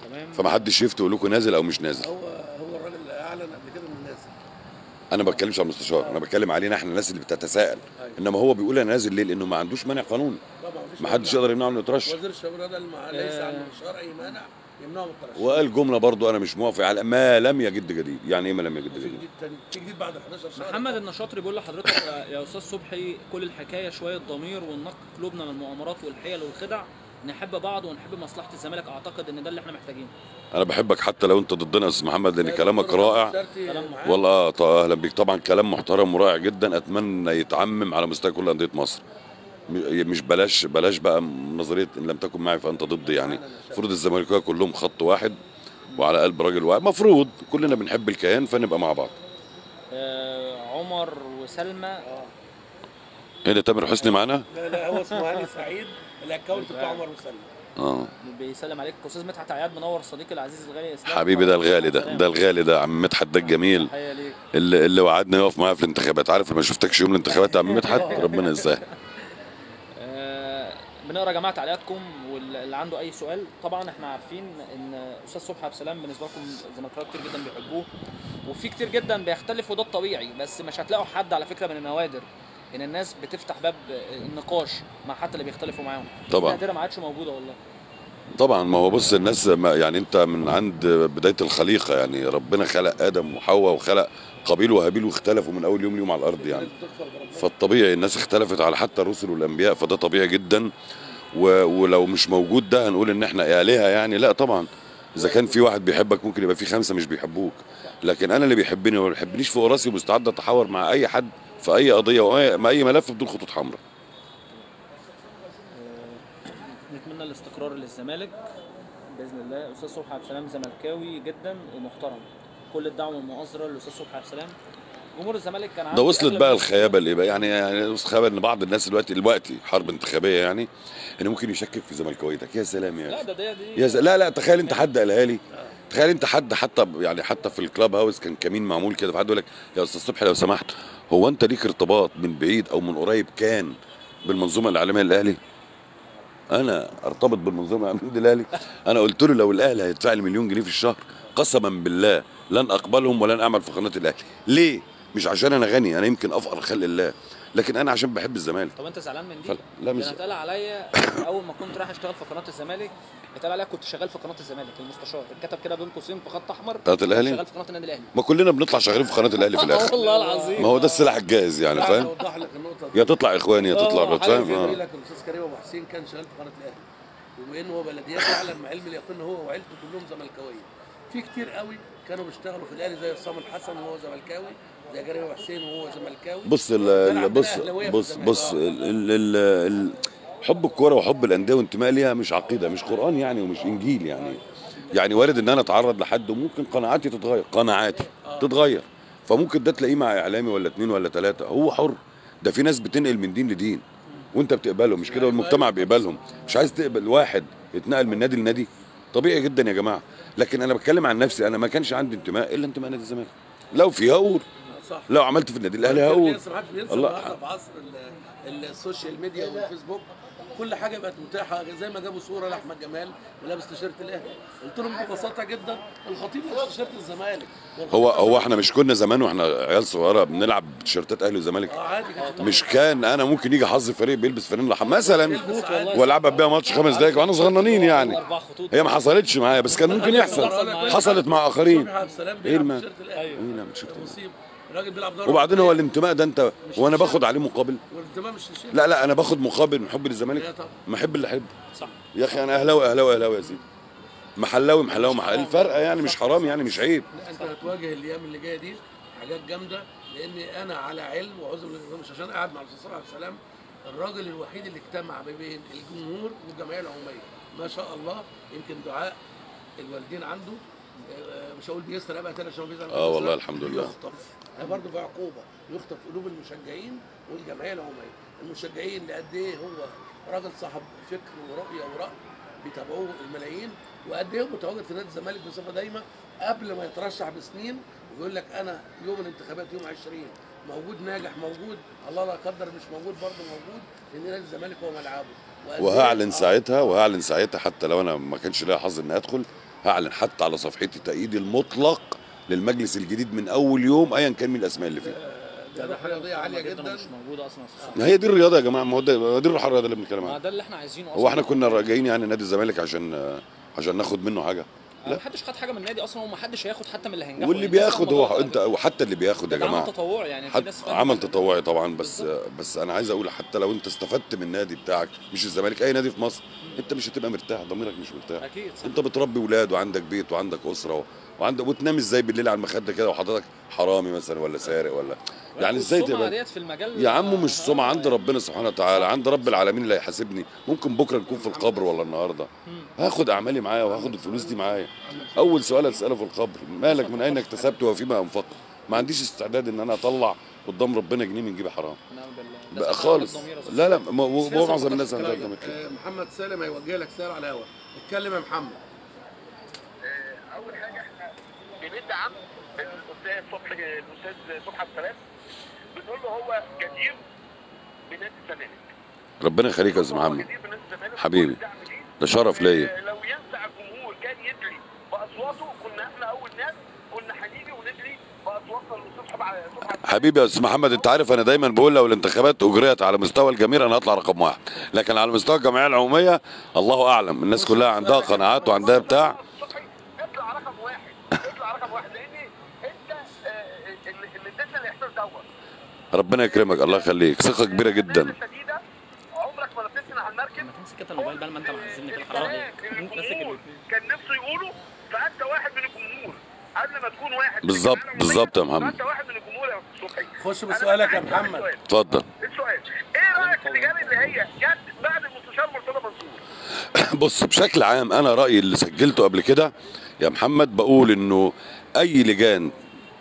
تمام فمحدش يفتي يقول لكم نازل او مش نازل هو هو الراجل اللي اعلن قبل كده انه نازل انا ما بتكلمش على المستشار انا بتكلم علينا احنا الناس اللي بتتساءل أيوة. انما هو بيقول انا نازل ليه لانه ما عندوش مانع قانوني طبعا مفيش ما حدش يقدر يمنعه انه يترشح وزير الشباب والرياضه الم- ليس عن المستشار اي مانع يمنعه من الترشح وقال جمله برضو انا مش موافق على ما لم يجد جديد يعني ايه ما لم يجد في جديد جديد تاني في جديد بعد 11 شهر محمد النشاطري بيقول لحضرتك يا- يا استاذ صبحي كل الحكايه شويه ضمير وننقي قلوبنا من المؤامرات والحيل والخدع نحب بعض ونحب مصلحه الزمالك اعتقد ان ده اللي احنا محتاجينه انا بحبك حتى لو انت ضدنا يا استاذ محمد لان كلامك رائع كلام والله آه، طيب اهلا بيك طبعا كلام محترم ورائع جدا اتمنى يتعمم على مستوى كل انديه مصر م- مش بلاش بلاش بقى نظريه ان لم تكن معي فانت ضدي يعني المفروض الزمالكاويه كلهم خط واحد وعلى قلب راجل واحد مفروض كلنا بنحب الكيان فنبقى مع بعض آه عمر وسلمى هنا تامر حسني معانا لا لا هو اسمه هاني سعيد الاكونت بتاع عمر مسلم اه بيسلم عليك استاذ مدحت عياد منور صديقي العزيز الغالي اسلام حبيبي ده الغالي ده ده الغالي ده عم مدحت ده الجميل تحيه ليك اللي, اللي وعدنا يقف معايا في الانتخابات عارف لما شفتكش يوم الانتخابات يا عم مدحت ربنا يسهل آه، بنقرا يا جماعه تعليقاتكم واللي عنده اي سؤال طبعا احنا عارفين ان استاذ صبحي عبد السلام بالنسبه لكم الزملكاويه كتير جدا بيحبوه وفي كتير جدا بيختلف وده الطبيعي بس مش هتلاقوا حد على فكره من النوادر ان الناس بتفتح باب النقاش مع حتى اللي بيختلفوا معاهم طبعاً. النادره ما عادش موجوده والله طبعا ما هو بص الناس ما يعني انت من عند بدايه الخليقه يعني ربنا خلق ادم وحواء وخلق قابيل وهابيل واختلفوا من اول يوم ليهم على الارض يعني فالطبيعي الناس اختلفت على حتى الرسل والانبياء فده طبيعي جدا و... ولو مش موجود ده هنقول ان احنا الهه يعني لا طبعا اذا كان في واحد بيحبك ممكن يبقى في خمسه مش بيحبوك لكن انا اللي بيحبني وما بيحبنيش فوق راسي مستعد اتحاور مع اي حد في اي قضيه واي اي ملف بدون خطوط حمراء نتمنى الاستقرار للزمالك باذن الله استاذ صبحي عبد السلام زملكاوي جدا ومحترم كل الدعم والمؤازره للاستاذ صبحي عبد السلام جمهور الزمالك كان ده عامل وصلت أغلب بقى الناس- الخيابه اللي بقى يعني يعني وصلت خيابه ان بعض الناس دلوقتي دلوقتي حرب انتخابيه يعني انه ممكن يشكك في زملكاويتك يا سلام يا لا أخي. ده ده دي يا ز... لا لا تخيل انت حد قالها لي تخيل انت حد حتى يعني حتى في الكلاب هاوس كان كمين معمول كده فحد يقول لك يا استاذ صبحي لو سمحت هو انت ليك ارتباط من بعيد او من قريب كان بالمنظومه الاعلاميه للاهلي؟ انا ارتبط بالمنظومه الاعلاميه للاهلي انا قلت له لو الاهلي هيدفع لي مليون جنيه في الشهر قسما بالله لن اقبلهم ولن اعمل في قناه الاهلي ليه؟ مش عشان انا غني انا يمكن افقر خلق الله لكن انا عشان بحب الزمالك طب انت زعلان من دي؟ فلا- لا مش- ده انا اتقال عليا اول ما كنت رايح اشتغل في قناه الزمالك اتقال عليا كنت شغال في قناه الزمالك المستشار اتكتب كده بين قوسين في خط احمر قناة الأهلي؟ شغال في قناه النادي الاهلي ما كلنا بنطلع شغالين في قناه الاهلي في الاخر والله العظيم ما هو ده السلاح الجاهز يعني فاهم؟ اوضح لك النقطه دي يا تطلع اخواني يا تطلع آه، بس حاجة فاهم زي ما آه. بيقول لك الاستاذ كريم ابو حسين كان شغال في قناه الاهلي وبما انه هو بلديات يعلم علم اليقين هو وعيلته كلهم زملكاويه في كتير قوي كانوا بيشتغلوا في الاهلي زي عصام الحسن وهو زملكاوي زي كريم ابو حسين وهو زملكاوي بص ال كان ال عندنا بص أهلاوية في بص الزمالك. بص ال ال ال ال حب الكوره وحب الانديه وانتماء ليها مش عقيده مش قران يعني ومش انجيل يعني يعني وارد ان انا اتعرض لحد وممكن قناعاتي تتغير قناعاتي تتغير فممكن ده تلاقيه مع اعلامي ولا اتنين ولا ثلاثه هو حر ده في ناس بتنقل من دين لدين وانت بتقبلهم مش كده والمجتمع بيقبلهم مش عايز تقبل واحد اتنقل من نادي لنادي طبيعي جدا يا جماعه لكن انا بتكلم عن نفسي انا ما كانش عندي انتماء الا انتماء نادي الزمالك لو في هقول صح لو عملت في النادي الاهلي هقول بينسى- محدش بينسى الله. النهارده في عصر ال- السوشيال ميديا والفيسبوك كل حاجه بقت متاحه زي ما جابوا صوره لاحمد جمال ولابس تيشيرت الاهلي قلت لهم ببساطه جدا الخطيب لابس تيشيرت الزمالك هو هو احنا مش كنا زمان واحنا عيال صغيره بنلعب تيشيرتات اهلي وزمالك اه عادي كده مش كان انا ممكن يجي حظ فريق بيلبس فانيلا حم مثلا والله. والعبها بيها ماتش خمس دقايق واحنا صغننين يعني اربع خطوط هي ما حصلتش معايا بس كان ممكن يحصل حصلت مع اخرين صبحي عبد السلام ايه بيلعب الم- تيشيرت الاهلي ايه نعم تيشيرت الأهلي. مصيبه الراجل بيلعب دوري وبعدين هو الانتماء ده انت وانا باخد عليه مقابل والانتماء مش تيشيرت لا لا انا باخد مقابل من حبي لا للزمالك طبعا. ما احب اللي احبه صح يا اخي انا اهلاوي اهلاوي اهلاوي يا سيدي محلاوي محلاوي محلاوي الفرق يعني مش حرام يعني مش عيب لا، انت هتواجه الايام اللي جايه دي حاجات جامده لاني انا على علم وعذر بالله مش عشان قاعد مع الاستاذ صلاح عبد السلام الراجل الوحيد اللي اجتمع ما بين الجمهور والجمعيه العموميه ما شاء الله يمكن دعاء الوالدين عنده آه، مش هقول بيسرق بقى تاني عشان هو بيزعل آه والله بيسرق، الحمد لله. يخطف ده برضه في عقوبه يخطف قلوب المشجعين والجمعيه العموميه المشجعين لقد ايه هو راجل صاحب فكر ورؤيه ورأي بيتابعوه الملايين وقد ايه هو متواجد في نادي الزمالك بصفه دايمه قبل ما يترشح بسنين ويقول لك انا يوم الانتخابات يوم 20 موجود ناجح موجود الله لا قدر مش موجود برضه موجود لان نادي الزمالك هو ملعبه وقد إيه- وهعلن آه، ساعتها وهعلن ساعتها حتى لو انا ما كانش ليا حظ اني ادخل هعلن حتى على صفحتي تأييدي المطلق للمجلس الجديد من اول يوم ايا كان من الاسماء اللي فيه ده حاجه قضيه عاليه جدا مش موجوده اصلا ما هي دي الرياضه يا جماعه ما هو ده ما دي الروح الرياضه اللي بنتكلم ما عنها ده اللي احنا عايزينه اصلا هو احنا كنا جايين يعني نادي الزمالك عشان عشان ناخد منه حاجه ما حدش خد حاجه من النادي اصلا وما حدش هياخد حتى من اللي هينجحوا واللي يعني الناس بياخد الموضوع هو ده انت وحتى اللي بياخد يا ده عمل جماعه تطوعي يعني في حد ناس فاهمة عمل كده. تطوعي طبعا بس بس انا عايز اقول حتى لو انت استفدت من النادي بتاعك مش الزمالك اي نادي في مصر انت مش هتبقى مرتاح ضميرك مش مرتاح اكيد صح. انت بتربي ولاد وعندك بيت وعندك اسره وعندك وتنام ازاي بالليل على المخده كده وحضرتك حرامي مثلا ولا سارق ولا يعني ازاي والسمعة تبقى ديت في المجال يا عم مش آه، سمعة عند ربنا سبحانه وتعالى عند رب العالمين اللي هيحاسبني ممكن بكره نكون في القبر ولا النهارده هاخد اعمالي معايا وهاخد الفلوس دي معايا اول سؤال اساله في القبر مالك من اين اكتسبت وفيما انفقت ما عنديش استعداد ان انا اطلع قدام ربنا جنيه من جيبي حرام نعم بالله ده بقى سبب خالص الضمير أساساً. لا لا ما هو بس هو لسه معظم ما الناس خدتش عندها كلامك. كده آه، محمد سالم هيوجه لك سؤال على الهوا اتكلم يا محمد اول حاجه احنا بندعم الاستاذ صبحي الاستاذ صبحي عبد السلام بنقول له هو جدير بنادي الزمالك ربنا يخليك يا استاذ هو محمد جدير بنادي الزمالك حبيبي. والدعم ليه. ده شرف ليا آه، لو ينفع الجمهور كان يدري باصواته كنا احنا اول ناس كنا هنيجي وندري باصواتنا للاستاذ صبحي صبحي عبد السلام. حبيبي يا استاذ محمد انت عارف انا دايما بقول لو الانتخابات اجريت على مستوى الجماهير انا هطلع رقم واحد لكن على مستوى الجمعيه العموميه الله اعلم الناس كلها عندها قناعات وعندها بتاع صبحي اطلع رقم واحد اطلع رقم واحد لان انت آه، اللي اللي اديتنا الاحساس دوت ربنا يكرمك الله يخليك ثقه كبيره جدا شديده عمرك ما لفيتنا على المركب ما تمسك انت الموبايل بقى ما انت محزنني كده حرام الكلام عليك اللي ماسك الجمهور ال- كان نفسه يقوله فانت واحد من الجمهور قبل ما تكون واحد من بالظبط- الجماعة بالظبط يا العمومية، محمد. فانت واحد من الجمهور يا أستاذ صبحي خش أنا بسؤالك يا عايز أسألك محمد سؤال. اتفضل السؤال ايه رايك في اللجان اللي هي جت بعد المستشار مرتضى منصور بص بشكل عام انا رايي اللي سجلته قبل كده يا محمد بقول انه اي لجان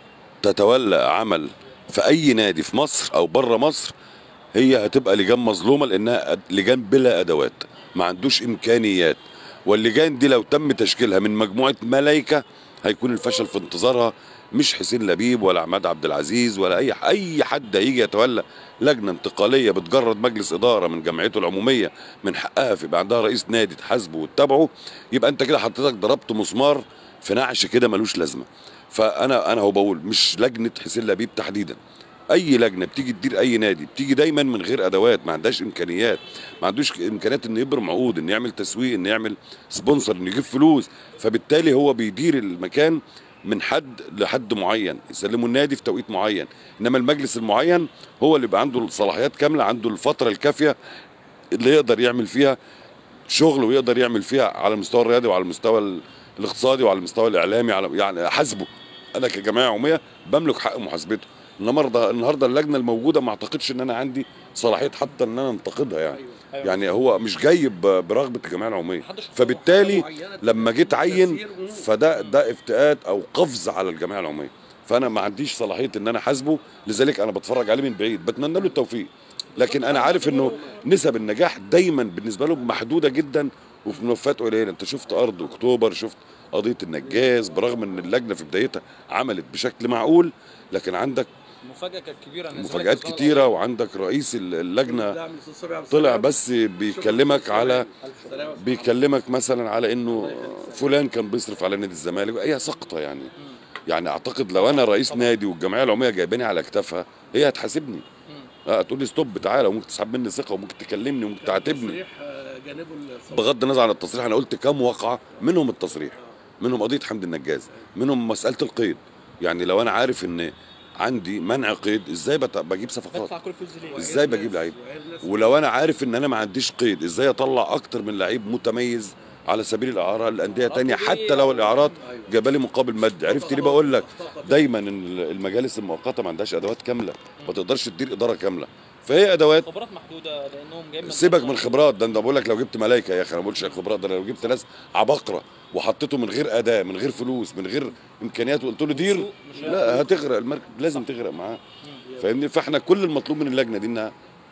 تتولى عمل في اي نادي في مصر او بره مصر هي هتبقى لجان مظلومه لانها أد- لجان بلا ادوات ما عندوش امكانيات واللجان دي لو تم تشكيلها من مجموعه ملايكه هيكون الفشل في انتظارها مش حسين لبيب ولا عماد عبد العزيز ولا اي اي حد هيجي يتولى لجنه انتقاليه بتجرد مجلس اداره من جمعيته العموميه من حقها في يبقى عندها رئيس نادي تحاسبه وتتابعه يبقى انت كده حضرتك ضربت مسمار في نعش كده ملوش لازمه فانا انا هو بقول مش لجنه حسين لبيب تحديدا اي لجنه بتيجي تدير اي نادي بتيجي دايما من غير ادوات ما عندهاش امكانيات ما عندوش امكانيات انه يبرم عقود انه يعمل تسويق انه يعمل سبونسر انه يجيب فلوس فبالتالي هو بيدير المكان من حد لحد معين يسلموا النادي في توقيت معين انما المجلس المعين هو اللي بيبقى عنده الصلاحيات كامله عنده الفتره الكافيه اللي يقدر يعمل فيها شغل ويقدر يعمل فيها على المستوى الرياضي وعلى المستوى ال- الاقتصادي وعلى المستوى الاعلامي على يعني حاسبه انا كجمعيه عموميه بملك حق محاسبته النهارده النهارده اللجنه الموجوده ما اعتقدش ان انا عندي صلاحيه حتى ان انا انتقدها يعني أيوة. يعني هو مش جاي ب- برغبه الجمعيه العموميه محدش فبالتالي معينة لما جيت عين تأثير و- فده ده افتئات او قفز على الجمعيه العموميه فانا ما عنديش صلاحيه ان انا حاسبه لذلك انا بتفرج عليه من بعيد بتمنى له التوفيق لكن انا عارف انه نسب النجاح دايما بالنسبه له محدوده جدا وفي ملفات قليله انت شفت ارض اكتوبر شفت قضيه النجاز برغم ان اللجنه في بدايتها عملت بشكل معقول لكن عندك المفاجاه كانت كبيره إن الزمالك مفاجات كسبان كتيره وعندك رئيس اللجنه دعم الأستاذ صبحي عبد طلع السلام. بس بيكلمك على سلام. بيكلمك مثلا على انه فلان كان بيصرف على نادي الزمالك هي سقطه يعني يعني اعتقد لو انا رئيس نادي والجمعيه العموميه جايباني على اكتافها هي هتحاسبني اه تقول لي ستوب تعالى وممكن تسحب مني ثقه وممكن تكلمني وممكن تعاتبني تصريح، آه، جانبه الصبر. بغض النظر عن التصريح انا قلت كم وقعه منهم التصريح منهم قضيه حمد النجاز منهم مساله القيد يعني لو انا عارف ان عندي منع قيد ازاي بت- بجيب صفقات بدفع كل الفلوس دي ليه؟ ازاي بجيب لعيب وعيد ناس. ولو انا عارف ان انا ما عنديش قيد ازاي اطلع اكتر من لعيب متميز على سبيل الاعاره لانديه تانية حتى لو الاعارات جابالي مقابل مادي عرفت ليه بقول لك دايما ان المجالس المؤقته ما عندهاش ادوات كامله ما تقدرش تدير اداره كامله فهي ادوات خبرات محدوده لانهم جايين سيبك من الخبرات ده انا بقول لك لو جبت ملايكه يا اخي انا ما بقولش خبرات ده أنا لو جبت ناس عباقره وحطيته من غير اداه من غير فلوس من غير امكانيات وقلت له دير سوق مش لا هتغرق المركب لازم تغرق معاه فاهمني فاحنا كل المطلوب من اللجنه دي انها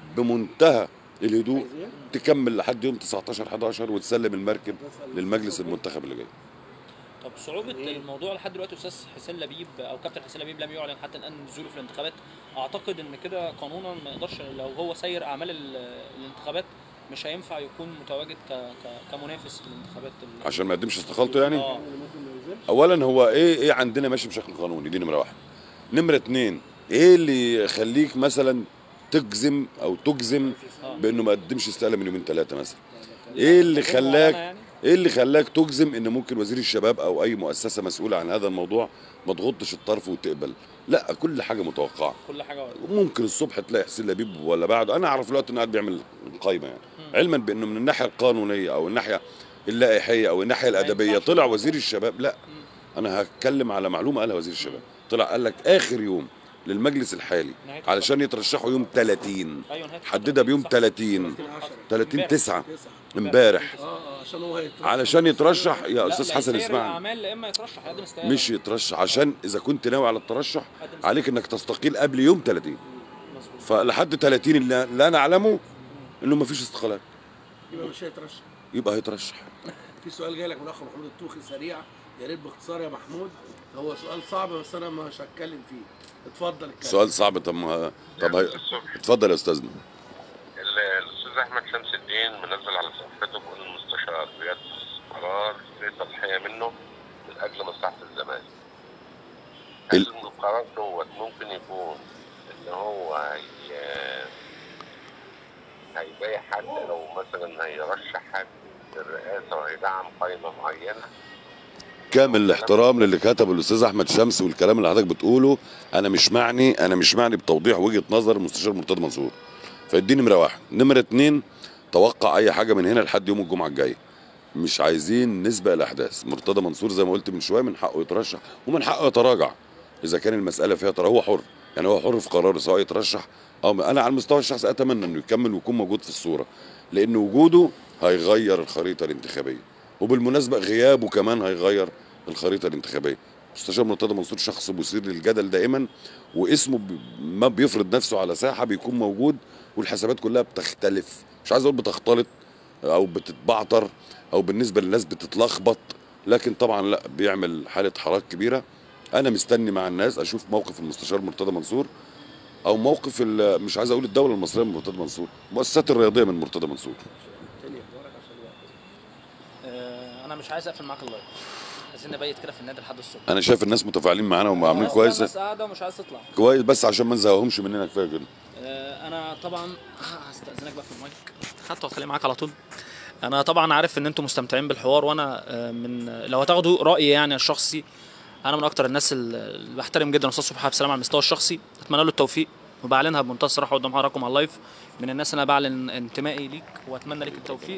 بمنتهى الهدوء تكمل لحد يوم 19 11 وتسلم المركب للمجلس المنتخب اللي جاي طب صعوبة الموضوع لحد دلوقتي استاذ حسين لبيب او كابتن حسين لبيب لم يعلن حتى الان نزوله في الانتخابات اعتقد ان كده قانونا ما يقدرش لو هو سير اعمال ال- الانتخابات مش هينفع يكون متواجد ك... ك... كمنافس في الانتخابات ال... عشان ما يقدمش استقالته يعني اه اولا هو ايه ايه عندنا ماشي بشكل قانوني دي نمره واحد نمره اتنين ايه اللي يخليك مثلا تجزم او تجزم بانه ما قدمش استقاله من يومين ثلاثه مثلا ايه اللي تجربة معينة خلاك يعني؟ ايه اللي خلاك تجزم ان ممكن وزير الشباب او اي مؤسسه مسؤوله عن هذا الموضوع ما تغضش الطرف وتقبل لا كل حاجه متوقعه كل حاجه واحدة. ممكن الصبح تلاقي حسين لبيب ولا بعده انا اعرف دلوقتي انه قاعد بيعمل قايمه يعني علما بانه من الناحيه القانونيه او الناحيه اللائحيه او الناحيه الادبيه ينفعش طلع وزير الشباب لا انا هتكلم على معلومه قالها وزير الشباب طلع قال لك اخر يوم للمجلس الحالي نهاية علشان يترشحوا يوم 30 ايوه نهاية حددها بيوم صح. 30 30 امبارح. 9 امبارح اه اه عشان هو هيترشح. علشان يترشح يا لا، استاذ لا، حسن سير اسمعني الاعمال لا اما يترشح يقدم استقاله مش يترشح عشان اذا كنت ناوي على الترشح عليك انك تستقيل قبل يوم 30 مظبوط. فلحد 30 اللي اللي انا اعلمه انه ما فيش استقالات يبقى مش هيترشح يبقى هيترشح في سؤال جاي لك من الاخ محمود التوخي سريع يا ريت باختصار يا محمود هو سؤال صعب بس انا مش هتكلم فيه اتفضل اتكلم سؤال صعب طب ما طب هي... اتفضل يا استاذنا ال- الاستاذ احمد شمس الدين منزل على صفحته بيقول المستشار بيد قرار في تضحيه منه من اجل مصلحه الزمالك. هل ال- القرار دوت ممكن يكون ان هو هي هيبيع حد لو مثلا هيرشح حد للرئاسه وهيدعم قائمه معينه كامل الاحترام للي كتبه الاستاذ احمد شمس والكلام اللي حضرتك بتقوله انا مش معني انا مش معني بتوضيح وجهه نظر المستشار مرتضى منصور فاديني نمره واحد نمره اتنين توقع اي حاجه من هنا لحد يوم الجمعه الجايه مش عايزين نسبق الاحداث مرتضى منصور زي ما قلت من شويه من حقه يترشح ومن حقه يتراجع اذا كان المساله فيها ترى هو حر يعني هو حر في قراره سواء يترشح او ما- انا على المستوى الشخصي اتمنى انه يكمل ويكون موجود في الصوره لان وجوده هيغير الخريطه الانتخابيه وبالمناسبه غيابه كمان هيغير الخريطه الانتخابيه مستشار مرتضى منصور شخص مثير للجدل دائما واسمه ب- ما بيفرض نفسه على ساحه بيكون موجود والحسابات كلها بتختلف مش عايز اقول بتختلط او بتتبعتر او بالنسبه للناس بتتلخبط لكن طبعا لا بيعمل حاله حراك كبيره انا مستني مع الناس اشوف موقف المستشار مرتضى منصور او موقف ال- مش عايز اقول الدوله المصريه من مرتضى منصور المؤسسات الرياضيه من مرتضى منصور آه، انا مش عايز اقفل معاك اللايف عايزين نبيت كده في النادي لحد الصبح انا شايف الناس متفاعلين معانا وعاملين الناس كويس بس قاعده ومش عايز تطلع كويس بس عشان ما نزهقهمش مننا كفايه كده آه، انا طبعا هستاذنك بقى في المايك خدته وهتكلم معاك على طول انا طبعا عارف ان انتم مستمتعين بالحوار وانا آه، من لو هتاخدوا رايي يعني الشخصي انا من اكتر الناس اللي بحترم جدا استاذ صبحي عبد السلام على المستوى الشخصي اتمنى له التوفيق وبعلنها بمنتهى الصراحه قدام حضراتكم على اللايف من الناس اللي انا بعلن انتمائي ليك واتمنى لك التوفيق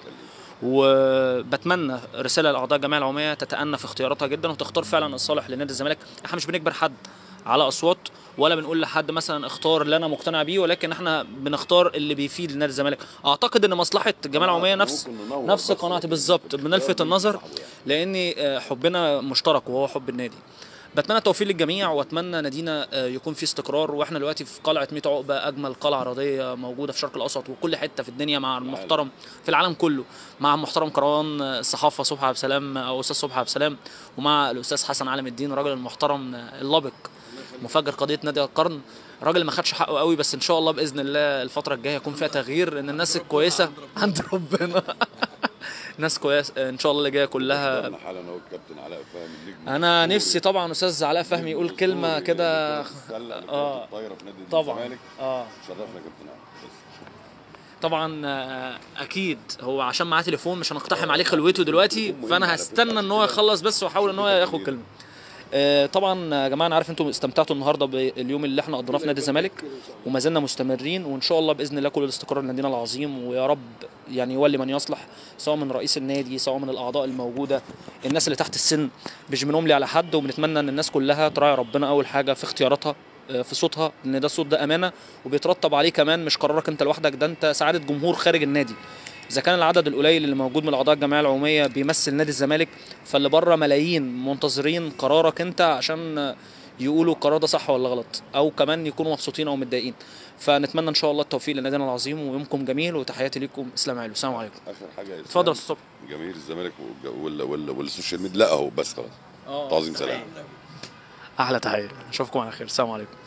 وبتمنى رساله لاعضاء الجمعيه العموميه تتأنى في اختياراتها جدا وتختار فعلا الصالح لنادي الزمالك احنا مش بنجبر حد على اصوات ولا بنقول لحد مثلا اختار اللي انا مقتنع بيه ولكن احنا بنختار اللي بيفيد نادي الزمالك اعتقد ان مصلحه الجمعيه العموميه نفس نفس قناعتي بالظبط بنلفت النظر لان آه، حبنا مشترك وهو حب النادي بتمنى التوفيق للجميع واتمنى نادينا آه، يكون فيه استقرار واحنا دلوقتي في قلعه 100 عقبه اجمل قلعه رياضيه موجوده في الشرق الاوسط وكل حته في الدنيا مع المحترم في العالم كله مع محترم كروان آه، الصحافه صبحي عبد السلام او استاذ صبحي عبد السلام ومع الاستاذ حسن علم الدين الراجل المحترم آه، اللبق مفجر قضيه نادي القرن راجل ما خدش حقه قوي بس ان شاء الله باذن الله الفتره الجايه يكون فيها تغيير ان الناس الكويسه عند ربنا ناس كويسه ان شاء الله اللي جايه كلها انا حالا اهو الكابتن علاء فهمي النجم انا نفسي طبعا استاذ علاء فهمي يقول كلمه كده السله آه. الطايره في نادي طبعا الزمالك اه شرفنا يا كابتن علاء بس. طبعا آه، اكيد هو عشان معاه تليفون مش هنقتحم عليه خلوته دلوقتي فانا هستنى ان هو يخلص بس واحاول ان هو ياخد كلمه آه، طبعا يا جماعه انا عارف انتم استمتعتوا النهارده باليوم اللي احنا قضيناه في نادي الزمالك وما زلنا مستمرين وان شاء الله باذن الله كل الاستقرار لنادينا العظيم ويا رب يعني يولي من يصلح سواء من رئيس النادي سواء من الاعضاء الموجوده الناس اللي تحت السن مش بنملي على حد وبنتمنى ان الناس كلها تراعي ربنا اول حاجه في اختياراتها آه، في صوتها لان ده الصوت ده امانه وبيترتب عليه كمان مش قرارك انت لوحدك ده انت سعاده جمهور خارج النادي اذا كان العدد القليل اللي موجود من اعضاء الجمعيه العموميه بيمثل نادي الزمالك فاللي بره ملايين منتظرين قرارك انت عشان يقولوا القرار ده صح ولا غلط او كمان يكونوا مبسوطين او متضايقين فنتمنى ان شاء الله التوفيق لنادينا العظيم ويومكم جميل وتحياتي ليكم اسلام علو السلام عليكم اخر حاجه يا اتفضل يا إسلام، استاذ صبحي جماهير الزمالك والج- وال وال والسوشيال ميديا لا اهو بس خلاص تعظيم سلام احلى تحيه اشوفكم على خير السلام عليكم